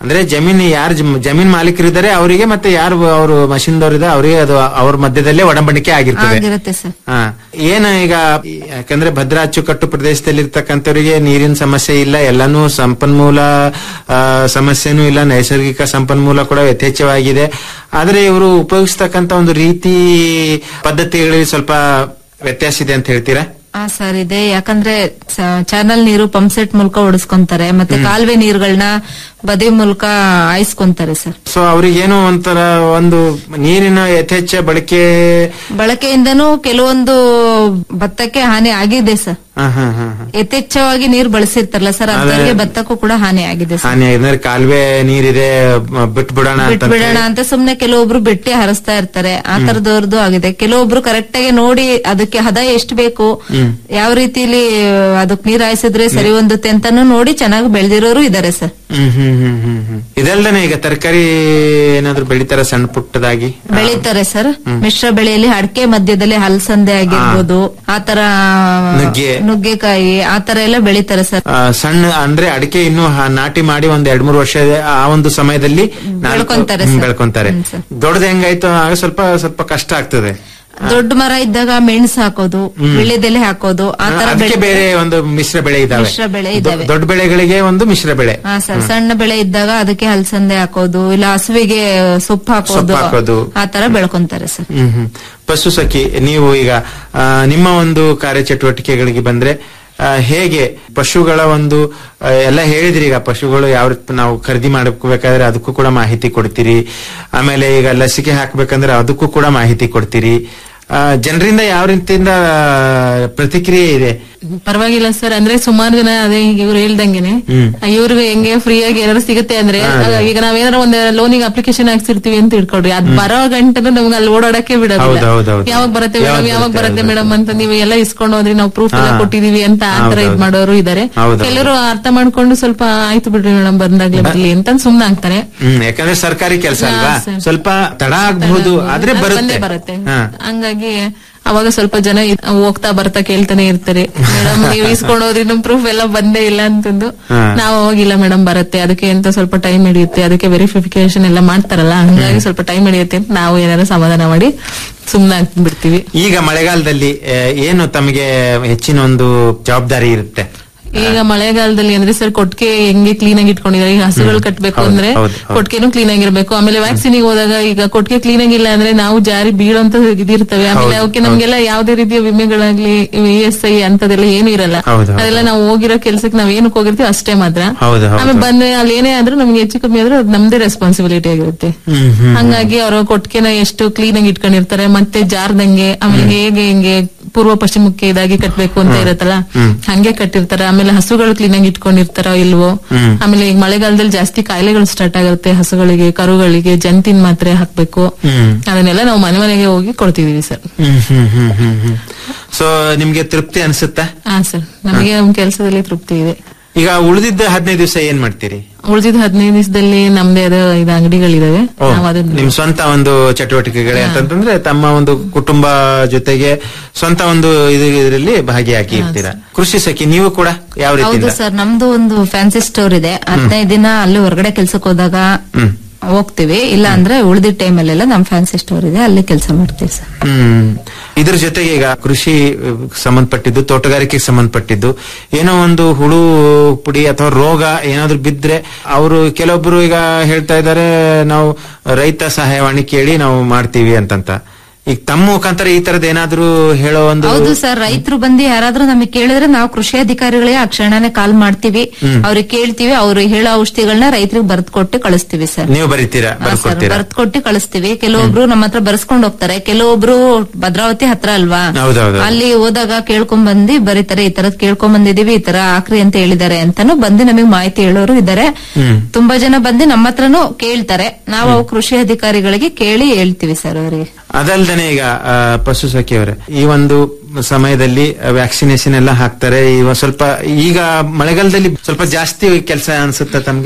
E: ಅಂದ್ರೆ ಜಮೀನು ಯಾರು ಜಮೀನ್ ಮಾಲೀಕರಿದ್ದಾರೆ ಅವರಿಗೆ ಮತ್ತೆ ಯಾರು ಅವರು ಮಷಿನ್ದವ್ರಿದೆ ಅವರಿಗೆ ಅದು ಅವ್ರ ಮಧ್ಯದಲ್ಲೇ ಒಡಂಬಡಿಕೆ ಆಗಿರ್ತದೆ
B: ಆಗಿರುತ್ತೆ ಸರ್
E: ಹಾ ಏನು ಈಗ ಯಾಕಂದ್ರೆ ಭದ್ರಾ ಅಚ್ಚುಕಟ್ಟು ಪ್ರದೇಶದಲ್ಲಿ ಇರ್ತಕ್ಕಂಥವರಿಗೆ ನೀರಿನ ಸಮಸ್ಯೆ ಇಲ್ಲ ಎಲ್ಲಾನು ಸಂಪನ್ಮೂಲ ಆ, ಸಮಸ್ಯೆನೂ ಇಲ್ಲ ನೈಸರ್ಗಿಕ ಸಂಪನ್ಮೂಲ ಕೂಡ ಯಥೇಚ್ಛವಾಗಿದೆ ಆದ್ರೆ ಇವರು ಉಪಯೋಗಿಸ್ತಕ್ಕಂತ ಒಂದು ರೀತಿ ಪದ್ಧತಿಗಳಲ್ಲಿ ಸ್ವಲ್ಪ ವ್ಯತ್ಯಾಸ ಇದೆ ಅಂತ ಹೇಳ್ತೀರಾ
B: ಹಾ ಸರ್ ಇದೆ ಯಾಕಂದ್ರೆ ಚಾನಲ್ ನೀರು ಪಂಪ್ ಸೆಟ್ ಮೂಲಕ ಓಡಿಸ್ಕೊಂತಾರೆ ಮತ್ತೆ ಕಾಲುವೆ ನೀರುಗಳನ್ನ ಬದಿ ಮೂಲಕ ಹಾಯಿಸ್ಕೊಂತಾರೆ ಸರ್
E: ಸೊ ಅವ್ರಿಗೇನು ಒಂಥರ ಒಂದು ನೀರಿನ ಯಥೇಚ್ಛ ಬಳಕೆ
B: ಬಳಕೆಯಿಂದನೂ ಕೆಲವೊಂದು ಭತ್ತಕ್ಕೆ ಹಾನಿ ಆಗಿದೆ ಸರ್
E: ಹಾ ಹಾ ಹಾ ಹಾ.
B: ಯಥೇಚ್ಛವಾಗಿ ನೀರು ಬಳಸಿರ್ತಾರಲ್ಲ ಸರ್ ಅಂತವರಿಗೆ ಭತ್ತಕ್ಕೂ ಕೂಡ ಹಾನಿ ಆಗಿದೆ ಸರ್
E: ಹಾನಿ ಅಂದ್ರೆ ಕಾಲುವೆ ನೀರಿದೆ ಮ- ಬಿಟ್ಬಿಡೋಣ ಅಂತ
B: ಬಿಟ್ಬಿಡೋಣ ಅಂತ ಸುಮ್ನೆ ಕೆಲವೊಬ್ರು ಬೆಟ್ಟಿ ಹರಿಸ್ತಾ ಇರ್ತಾರೆ ಆ ತರದವ್ರದ್ದು ಆಗಿದೆ ಕೆಲವೊಬ್ರು ಕರೆಕ್ಟ್ ಆಗಿ ನೋಡಿ ಅದಕ್ಕೆ ಹದ ಎಷ್ಟು ಬೇಕು ಯಾವ ರೀತಿಲಿ ಅದಕ್ಕೆ ನೀರ್ ಹಾಯಿಸಿದ್ರೆ ಸರಿ ಹೊಂದುತ್ತೆ ಅಂತಾನು ನೋಡಿ ಚೆನ್ನಾಗಿ ಬೆಳೆದಿರೋರು ಇದಾರೆ ಸರ್
E: ಹ್ಮ್ ಹ್ಮ್ ಹ್ಮ್ ಹ್ಮ್ ಹ್ಮ್ ಇದಲ್ದೇನೆ ಈಗ ತರಕಾರಿ ಏನಾದ್ರು ಬೆಳಿತಾರ ಸಣ್ಣ ಪುಟ್ಟದಾಗಿ
B: ಬೆಳೀತಾರೆ ಸರ್ ಮಿಶ್ರ ಬೆಳೆಯಲ್ಲಿ ಅಡಕೆ ಮಧ್ಯದಲ್ಲಿ ಹಲಸಂದೆ ಆಗಿರ್ಬೋದು ಆತರ
E: ನುಗ್ಗೆ.
B: ನುಗ್ಗೆಕಾಯಿ ಆತರ ಎಲ್ಲ ಬೆಳೀತಾರೆ ಸರ್
E: ಆ, ಸಣ್ಣ ಅಂದ್ರೆ ಅಡಿಕೆ ಇನ್ನು ಹ- ನಾಟಿ ಮಾಡಿ ಒಂದ್ ಎರಡ್ ಮೂರು ವರ್ಷ ಇದೆ. ಆ ಒಂದು ಸಮಯದಲ್ಲಿ ನಾಲ್ಕು-
B: ಬೆಳ್ಕೊಂತಾರೆ
E: ಹ್ಮ್,
B: ಸರ್.
E: ಬೆಳ್ಕೊಂತಾರೆ
B: ಹ್ಮ್, ಸರ್.
E: ದೊಡ್ಡದು ಹೆಂಗಾಯ್ತು ಆಗ ಸ್ವಲ್ಪ ಸ್ವಲ್ಪ ಕಷ್ಟ ಆಗ್ತದೆ
B: ದೊಡ್ಡ ಮರ ಇದ್ದಾಗ ಮೆಣಸು ಹಾಕೋದು ವಿಳ್ಯದೆಲೆ ಹಾಕೋದು ಆ ತರ
E: ಅದಕ್ಕೆ
B: ಬೆಳೆ
E: ಬೇರೆ ಒಂದು ಮಿಶ್ರ ಬೆಳೆ ಇದಾವೆ
B: ಮಿಶ್ರ ಬೆಳೆ
E: ದೊ-
B: ಇದಾವೆ.
E: ದೊಡ್ಡ ಬೆಳೆಗಳಿಗೆ ಒಂದು ಮಿಶ್ರ ಬೆಳೆ
B: ಹಾ ಸರ್ ಸಣ್ಣ ಬೆಳೆ ಇದ್ದಾಗ ಅದಕ್ಕೆ ಹಲಸಂದೆ ಹಾಕೋದು ಇಲ್ಲ ಹಸುವಿಗೆ ಸೊಪ್ಪು ಹಾಕೋದು
E: ಸೊಪ್ಪು ಹಾಕೋದು.
B: ಆ ತರ ಬೆಳ್ಕೊಂತಾರೆ ಸರ್
E: ಹ್ಮ್ ಹ್ಮ್ ಪಶು ಸಖಿ ನೀವು ಈಗ ಆ, ನಿಮ್ಮ ಒಂದು ಕಾರ್ಯಚಟುವಟಿಕೆಗಳಿಗೆ ಬಂದ್ರೆ ಆ, ಹೇಗೆ ಪಶುಗಳ ಒಂದು ಆ, ಎಲ್ಲ ಹೇಳಿದ್ರಿ ಈಗ ಪಶುಗಳು ಯಾವ ರೀತಿ ನಾವು ಖರೀದಿ ಮಾಡ್ಕೋಬೇಕಾದ್ರೆ ಅದಕ್ಕೂ ಕೂಡ ಮಾಹಿತಿ ಕೊಡ್ತೀರಿ ಆಮೇಲೆ ಈಗ ಲಸಿಕೆ ಹಾಕ್ಬೇಕಂದ್ರೆ ಅದಕ್ಕೂ ಕೂಡ ಮಾಹಿತಿ ಕೊಡ್ತೀರಿ ಆ, ಜನರಿಂದ ಯಾವ ರೀತಿಯಿಂದ ಆ, ಪ್ರತಿಕ್ರಿಯೆ ಇದೆ
F: ಪರವಾಗಿಲ್ಲ ಸರ್ ಅಂದ್ರೆ ಸುಮಾರು ಜನ ಅದೇ ಇವ್ರು ಹೇಳ್ದಂಗೆನೆ
E: ಹ್ಮ್.
F: ಇವ್ರಿಗೆ ಹೆಂಗೆ ಫ್ರೀ ಆಗಿ ಏನಾದ್ರು ಸಿಗುತ್ತೆ ಅಂದ್ರೆ ಈಗ ನಾವೇನಾರ ಒಂದ್ ಲೋನಿಗೆ ಅಪ್ಲಿಕೇಶನ್ ಹಾಕ್ಸಿರ್ತೀವಿ ಅಂತ ಇಟ್ಕೊಡ್ರಿ ಅದ್ ಬರೋ ಗಂಟನು ನಮ್ಗೆ ಅಲ್ಲಿ ಓಡಾಡಕ್ಕೆ ಬಿಡೋದಿಲ್ಲ
E: ಹೌದು, ಹೌದು, ಹೌದು.
F: ಯಾವಾಗ ಬರುತ್ತೆ
E: ಯಾವಾಗ
F: ಮೇಡಮ್ ಯಾವಾಗ
E: ಬರುತ್ತೆ,
F: ಬರುತ್ತೆ
E: ಹೌದು.
F: ಮೇಡಮ್ ಅಂತ ನೀವು ಎಲ್ಲ ಇಸ್ಕೊಂಡು ಹೋದ್ರಿ ನಾವು ಪ್ರೂಫ್ ಎಲ್ಲ
E: ಹಾ.
F: ಕೊಟ್ಟಿದೀವಿ ಅಂತ ಆ ತರ
E: ಹೌದು,
F: ಇದ್
E: ಹೌದು.
F: ಮಾಡೋರು ಇದಾರೆ
E: ಹೌದು, ಹೌದು.
F: ಕೆಲವರು ಅರ್ಥ ಮಾಡ್ಕೊಂಡು ಸ್ವಲ್ಪ ಆಯ್ತು ಬಿಡ್ರಿ ಮೇಡಮ್ ಬಂದಾಗ್ಲೇ ಬರ್ಲಿ ಅಂತ ಸುಮ್ನೆ ಆಗ್ತಾರೆ
E: ಹ್ಮ್ ಯಾಕಂದ್ರೆ ಸರ್ಕಾರಿ ಕೆಲಸ
F: ಹಾ,
E: ಅಲ್ವಾ
F: ಸರ್.
E: ಸ್ವಲ್ಪ ತಡ ಆಗ್ಬಹುದು ಆದ್ರೆ
F: ಅದು
E: ಬರುತ್ತೆ
F: ಬಂದೇ ಬರುತ್ತೆ
E: ಹಾ.
F: ಹಂಗಾಗಿ ಅವಾಗ ಸ್ವಲ್ಪ ಜನ ಇದ್- ಹೋಗ್ತಾ ಬರ್ತಾ ಕೇಳ್ತಾನೆ ಇರ್ತಾರೆ ಮೇಡಮ್ ನೀವು ಇಸ್ಕೊಂಡು ಹೋದ್ರಿ ನಮ್ ಪ್ರೂಫ್ ಎಲ್ಲ ಬಂದೇ ಇಲ್ಲ ಅಂತಂದು
E: ಹಾ.
F: ನಾವು ಹೋಗಿಲ್ಲ ಮೇಡಮ್ ಬರುತ್ತೆ ಅದಕ್ಕೆ ಅಂತ ಸ್ವಲ್ಪ ಟೈಮ್ ಹಿಡಿಯುತ್ತೆ ಅದಕ್ಕೆ ವೆರಿಫಿಕೇಶನ್ ಎಲ್ಲ ಮಾಡ್ತಾರಲ್ಲ ಹಂಗಾಗಿ ಸ್ವಲ್ಪ ಟೈಮ್ ಹಿಡಿಯುತ್ತೆ ಅಂತ ನಾವು ಏನಾರ ಸಮಾಧಾನ ಮಾಡಿ ಸುಮ್ನೆ ಬಿಡ್ತೀವಿ
E: ಈಗ ಮಳೆಗಾಲದಲ್ಲಿ ಆ, ಏನು ತಮಗೆ ಹೆಚ್ಚಿನ ಒಂದು ಜವಾಬ್ದಾರಿ ಇರುತ್ತೆ
F: ಈಗ ಮಳೆಗಾಲದಲ್ಲಿ ಅಂದ್ರೆ ಸರ್ ಕೊಟ್ಟಿಗೆ ಹೆಂಗೆ ಕ್ಲೀನ್ ಆಗಿ ಇಟ್ಕೊಂಡಿದ್ದಾರೆ ಈಗ ಹಸುಗಳು ಕಟ್ಬೇಕು
E: ಹೌದು,
F: ಅಂದ್ರೆ
E: ಹೌದು, ಹೌದು.
F: ಕೊಟ್ಟಿಗೆನೂ ಕ್ಲೀನ್ ಆಗಿರ್ಬೇಕು ಆಮೇಲೆ ವ್ಯಾಕ್ಸಿನ್ ಹೋದಾಗ ಈಗ ಕೊಟ್ಟಿಗೆ ಕ್ಲೀನ್ ಆಗಿಲ್ಲ ಅಂದ್ರೆ ನಾವು ಜಾರಿ ಬೀಳೋಂತ ಇದಿರ್ತವೆ ಆಮೇಲೆ
E: ಹೌದು,
F: ಅವಕ್ಕೆ ನಮ್ಗೆಲ್ಲ ಯಾವ್ದೇ ರೀತಿಯ ವಿಮೆಗಳಾಗ್ಲಿ ಇ ಎಸ್ ಐ ಅಂತದೆಲ್ಲ ಏನು ಇರಲ್ಲ
E: ಹೌದು, ಹೌದು.
F: ಅದೆಲ್ಲ ನಾವು ಹೋಗಿರೋ ಕೆಲ್ಸಕ್ಕೆ ನಾವ್ ಏನಕ್ಕೆ ಹೋಗಿರ್ತೀವಿ ಅಷ್ಟೇ ಮಾತ್ರ
E: ಹೌದು, ಹೌದು.
F: ಆಮೇಲೆ ಬಂದ್ರೆ ಅಲ್ಲಿ ಏನೇ ಆದ್ರೂ ನಮ್ಗೆ ಹೆಚ್ಚು ಕಮ್ಮಿ ಆದ್ರೂ ಅದು ನಮ್ದೇ ರೆಸ್ಪಾನ್ಸಿಬಿಲಿಟಿ ಆಗಿರುತ್ತೆ
E: ಹ್ಮ್, ಹ್ಮ್.
F: ಹಂಗಾಗಿ ಅವರು ಕೊಟ್ಟಿಗೆನ ಎಷ್ಟು ಕ್ಲೀನ್ ಆಗಿ ಇಟ್ಕೊಂಡಿರ್ತಾರೆ ಮತ್ತೆ ಜಾರ್ದಂಗೆ ಆಮೇಲೆ ಹೇಗೆ ಹಿಂಗೆ ಪೂರ್ವ ಪಶ್ಚಿಮಕ್ಕೆ ಇದಾಗಿ ಕಟ್ಬೇಕು ಅಂತ ಇರುತ್ತಲ್ಲ ಹಂಗೆ ಕಟ್ಟಿರ್ತಾರೆ ಆಮೇಲೆ ಹಸುಗಳು ಕ್ಲೀನ್ ಆಗಿ ಇಟ್ಕೊಂಡಿರ್ತಾರೋ ಇಲ್ವೋ
E: ಹ್ಮ್.
F: ಆಮೇಲೆ ಈಗ ಮಳೆಗಾಲದಲ್ಲಿ ಜಾಸ್ತಿ ಕಾಯಿಲೆಗಳು ಸ್ಟಾರ್ಟ್ ಆಗುತ್ತೆ ಹಸುಗಳಿಗೆ ಕರುಗಳಿಗೆ ಜಂತಿನ ಮಾತ್ರೆ ಹಾಕ್ಬೇಕು
E: ಹ್ಮ್.
F: ಅದನ್ನೆಲ್ಲ ನಾವು ಮನೆ ಮನೆಗೆ ಹೋಗಿ ಕೊಡ್ತಿದೀವಿ ಸರ್
E: ಹ್ಮ್ ಹ್ಮ್ ಹ್ಮ್ ಹ್ಮ್ ಹ್ಮ್ ಸೊ ನಿಮ್ಗೆ ತೃಪ್ತಿ ಅನ್ಸುತ್ತಾ
F: ಹಾ ಸರ್ ನಮಗೆ ನಮ್ಮ ಕೆಲಸದಲ್ಲಿ ತೃಪ್ತಿ ಇದೆ
E: ಈಗ ಉಳಿದಿದ್ದ ಹದಿನೈದು ದಿವಸ ಏನ್ ಮಾಡ್ತೀರಿ
F: ಉಳಿದಿದ್ದ ಹದಿನೈದು ದಿವಸದಲ್ಲಿ ನಮ್ದೇ ಆದ ಇದು ಅಂಗಡಿಗಳಿದಾವೆ
E: ಓ,
F: ನಾವು ಅದನ್ನ
E: ನಿಮ್ ಸ್ವಂತ ಒಂದು ಚಟುವಟಿಕೆಗಳೇ ಅಂತಂದ್ರೆ ತಮ್ಮ ಒಂದು ಕುಟುಂಬ ಜೊತೆಗೆ ಸ್ವಂತ ಒಂದು ಇದು ಇದರಲ್ಲಿ ಭಾಗಿಯಾಗಿ ಇರ್ತೀರಾ ಕೃಷಿ ಸಖಿ ನೀವು ಕೂಡ ಯಾವ
B: ಹೌದು
E: ರೀತಿಯಿಂದ
B: ಸರ್ ನಮ್ದು ಒಂದು ಫ್ಯಾನ್ಸಿ ಸ್ಟೋರ್ ಇದೆ ಹದಿನೈದು ದಿನ ಅಲ್ಲಿ ಹೊರಗಡೆ ಕೆಲ್ಸಕ್ಕೆ ಹೋದಾಗ
E: ಹ್ಮ್.
B: ಹೋಗ್ತೀವಿ ಇಲ್ಲ ಅಂದ್ರೆ ಉಳಿದಿದ್ದ ಟೈಮಲ್ಲೆಲ್ಲ ನಮ್ ಫ್ಯಾನ್ಸಿ ಸ್ಟೋರ್ ಇದೆ ಅಲ್ಲಿ ಕೆಲಸ ಮಾಡ್ತೀವಿ ಸರ್
E: ಹ್ಮ್ ಇದ್ರ ಜೊತೆಗೆ ಈಗ ಕೃಷಿ ಅಹ್, ಸಂಬಂಧಪಟ್ಟಿದ್ದು ತೋಟಗಾರಿಕೆಗೆ ಸಂಬಂಧಪಟ್ಟಿದ್ದು ಏನೋ ಒಂದು ಹುಳು ಪುಡಿ ಅಥವಾ ರೋಗ ಏನಾದ್ರೂ ಬಿದ್ರೆ ಅವರು ಕೆಲವೊಬ್ರು ಈಗ ಹೇಳ್ತಾ ಇದ್ದಾರೆ ನಾವು ರೈತ ಸಹಾಯವಾಣಿ ಕೇಳಿ ನಾವು ಮಾಡ್ತೀವಿ ಅಂತಂತ ಈಗ ತಮ್ಮ ಮುಖಾಂತರ ಈ ತರದ್ ಏನಾದ್ರೂ ಹೇಳೋ ಒಂದು
B: ಹೌದು ಸರ್ ರೈತರು ಬಂದು ಯಾರಾದ್ರೂ ನಮಗೆ ಕೇಳಿದ್ರೆ ನಾವು ಕೃಷಿ ಅಧಿಕಾರಿಗಳಿಗೆ ಆ ಕ್ಷಣನೇ ಕಾಲ್ ಮಾಡ್ತೀವಿ ಅವ್ರಿಗೆ ಕೇಳ್ತೀವಿ ಅವ್ರು ಹೇಳೋ ಔಷಧಿಗಳನ್ನ ರೈತರಿಗೆ ಬರ್ದ್ ಕೊಟ್ಟು ಕಳಿಸ್ತೀವಿ ಸರ್
E: ನೀವು ಬರೀತೀರಾ ಬರ್ಕೊಡ್ತೀರಾ
B: ಬರ್ದ್ ಕೊಟ್ಟು ಕಳಿಸ್ತೀವಿ ಕೆಲವೊಬ್ರು ನಮ್ಮ ಹತ್ರ ಬರ್ಸ್ಕೊಂಡ್ ಹೋಗ್ತಾರೆ ಕೆಲವೊಬ್ರು ಭದ್ರಾವತಿ ಹತ್ರ ಅಲ್ವಾ
E: ಹೌದೌದು.
B: ಅಲ್ಲಿ ಹೋದಾಗ ಕೇಳ್ಕೊಂಡ್ ಬಂದು ಬರೀತಾರೆ ಈ ತರದ್ ಕೇಳ್ಕೊಂಡ್ ಬಂದಿದೀವಿ ಈ ತರ ಆಕ್ರಿ ಅಂತ ಹೇಳಿದ್ದಾರೆ ಅಂತಾನು ಬಂದು ನಮಗೆ ಮಾಹಿತಿ ಹೇಳೋರು ಇದಾರೆ
E: ಹ್ಮ್.
B: ತುಂಬಾ ಜನ ಬಂದು ನಮ್ಮ ಹತ್ರನು ಕೇಳ್ತಾರೆ ನಾವು ಅವು ಕೃಷಿ ಅಧಿಕಾರಿಗಳಿಗೆ ಕೇಳಿ ಹೇಳ್ತೀವಿ ಸರ್ ಅವರಿಗೆ
E: ಅದಲ್ದೇನೆ ಈಗ ಆ, ಪಶು ಸಖಿಯವರೇ ಈ ಒಂದು ಸಮಯದಲ್ಲಿ ವ್ಯಾಕ್ಸಿನೇಷನ್ ಎಲ್ಲ ಹಾಕ್ತಾರೆ ಇವ ಸ್ವಲ್ಪ ಈಗ ಮಳೆಗಾಲದಲ್ಲಿ ಸ್ವಲ್ಪ ಜಾಸ್ತಿ ಕೆಲಸ ಅನ್ಸುತ್ತ ತಮ್ಗೆ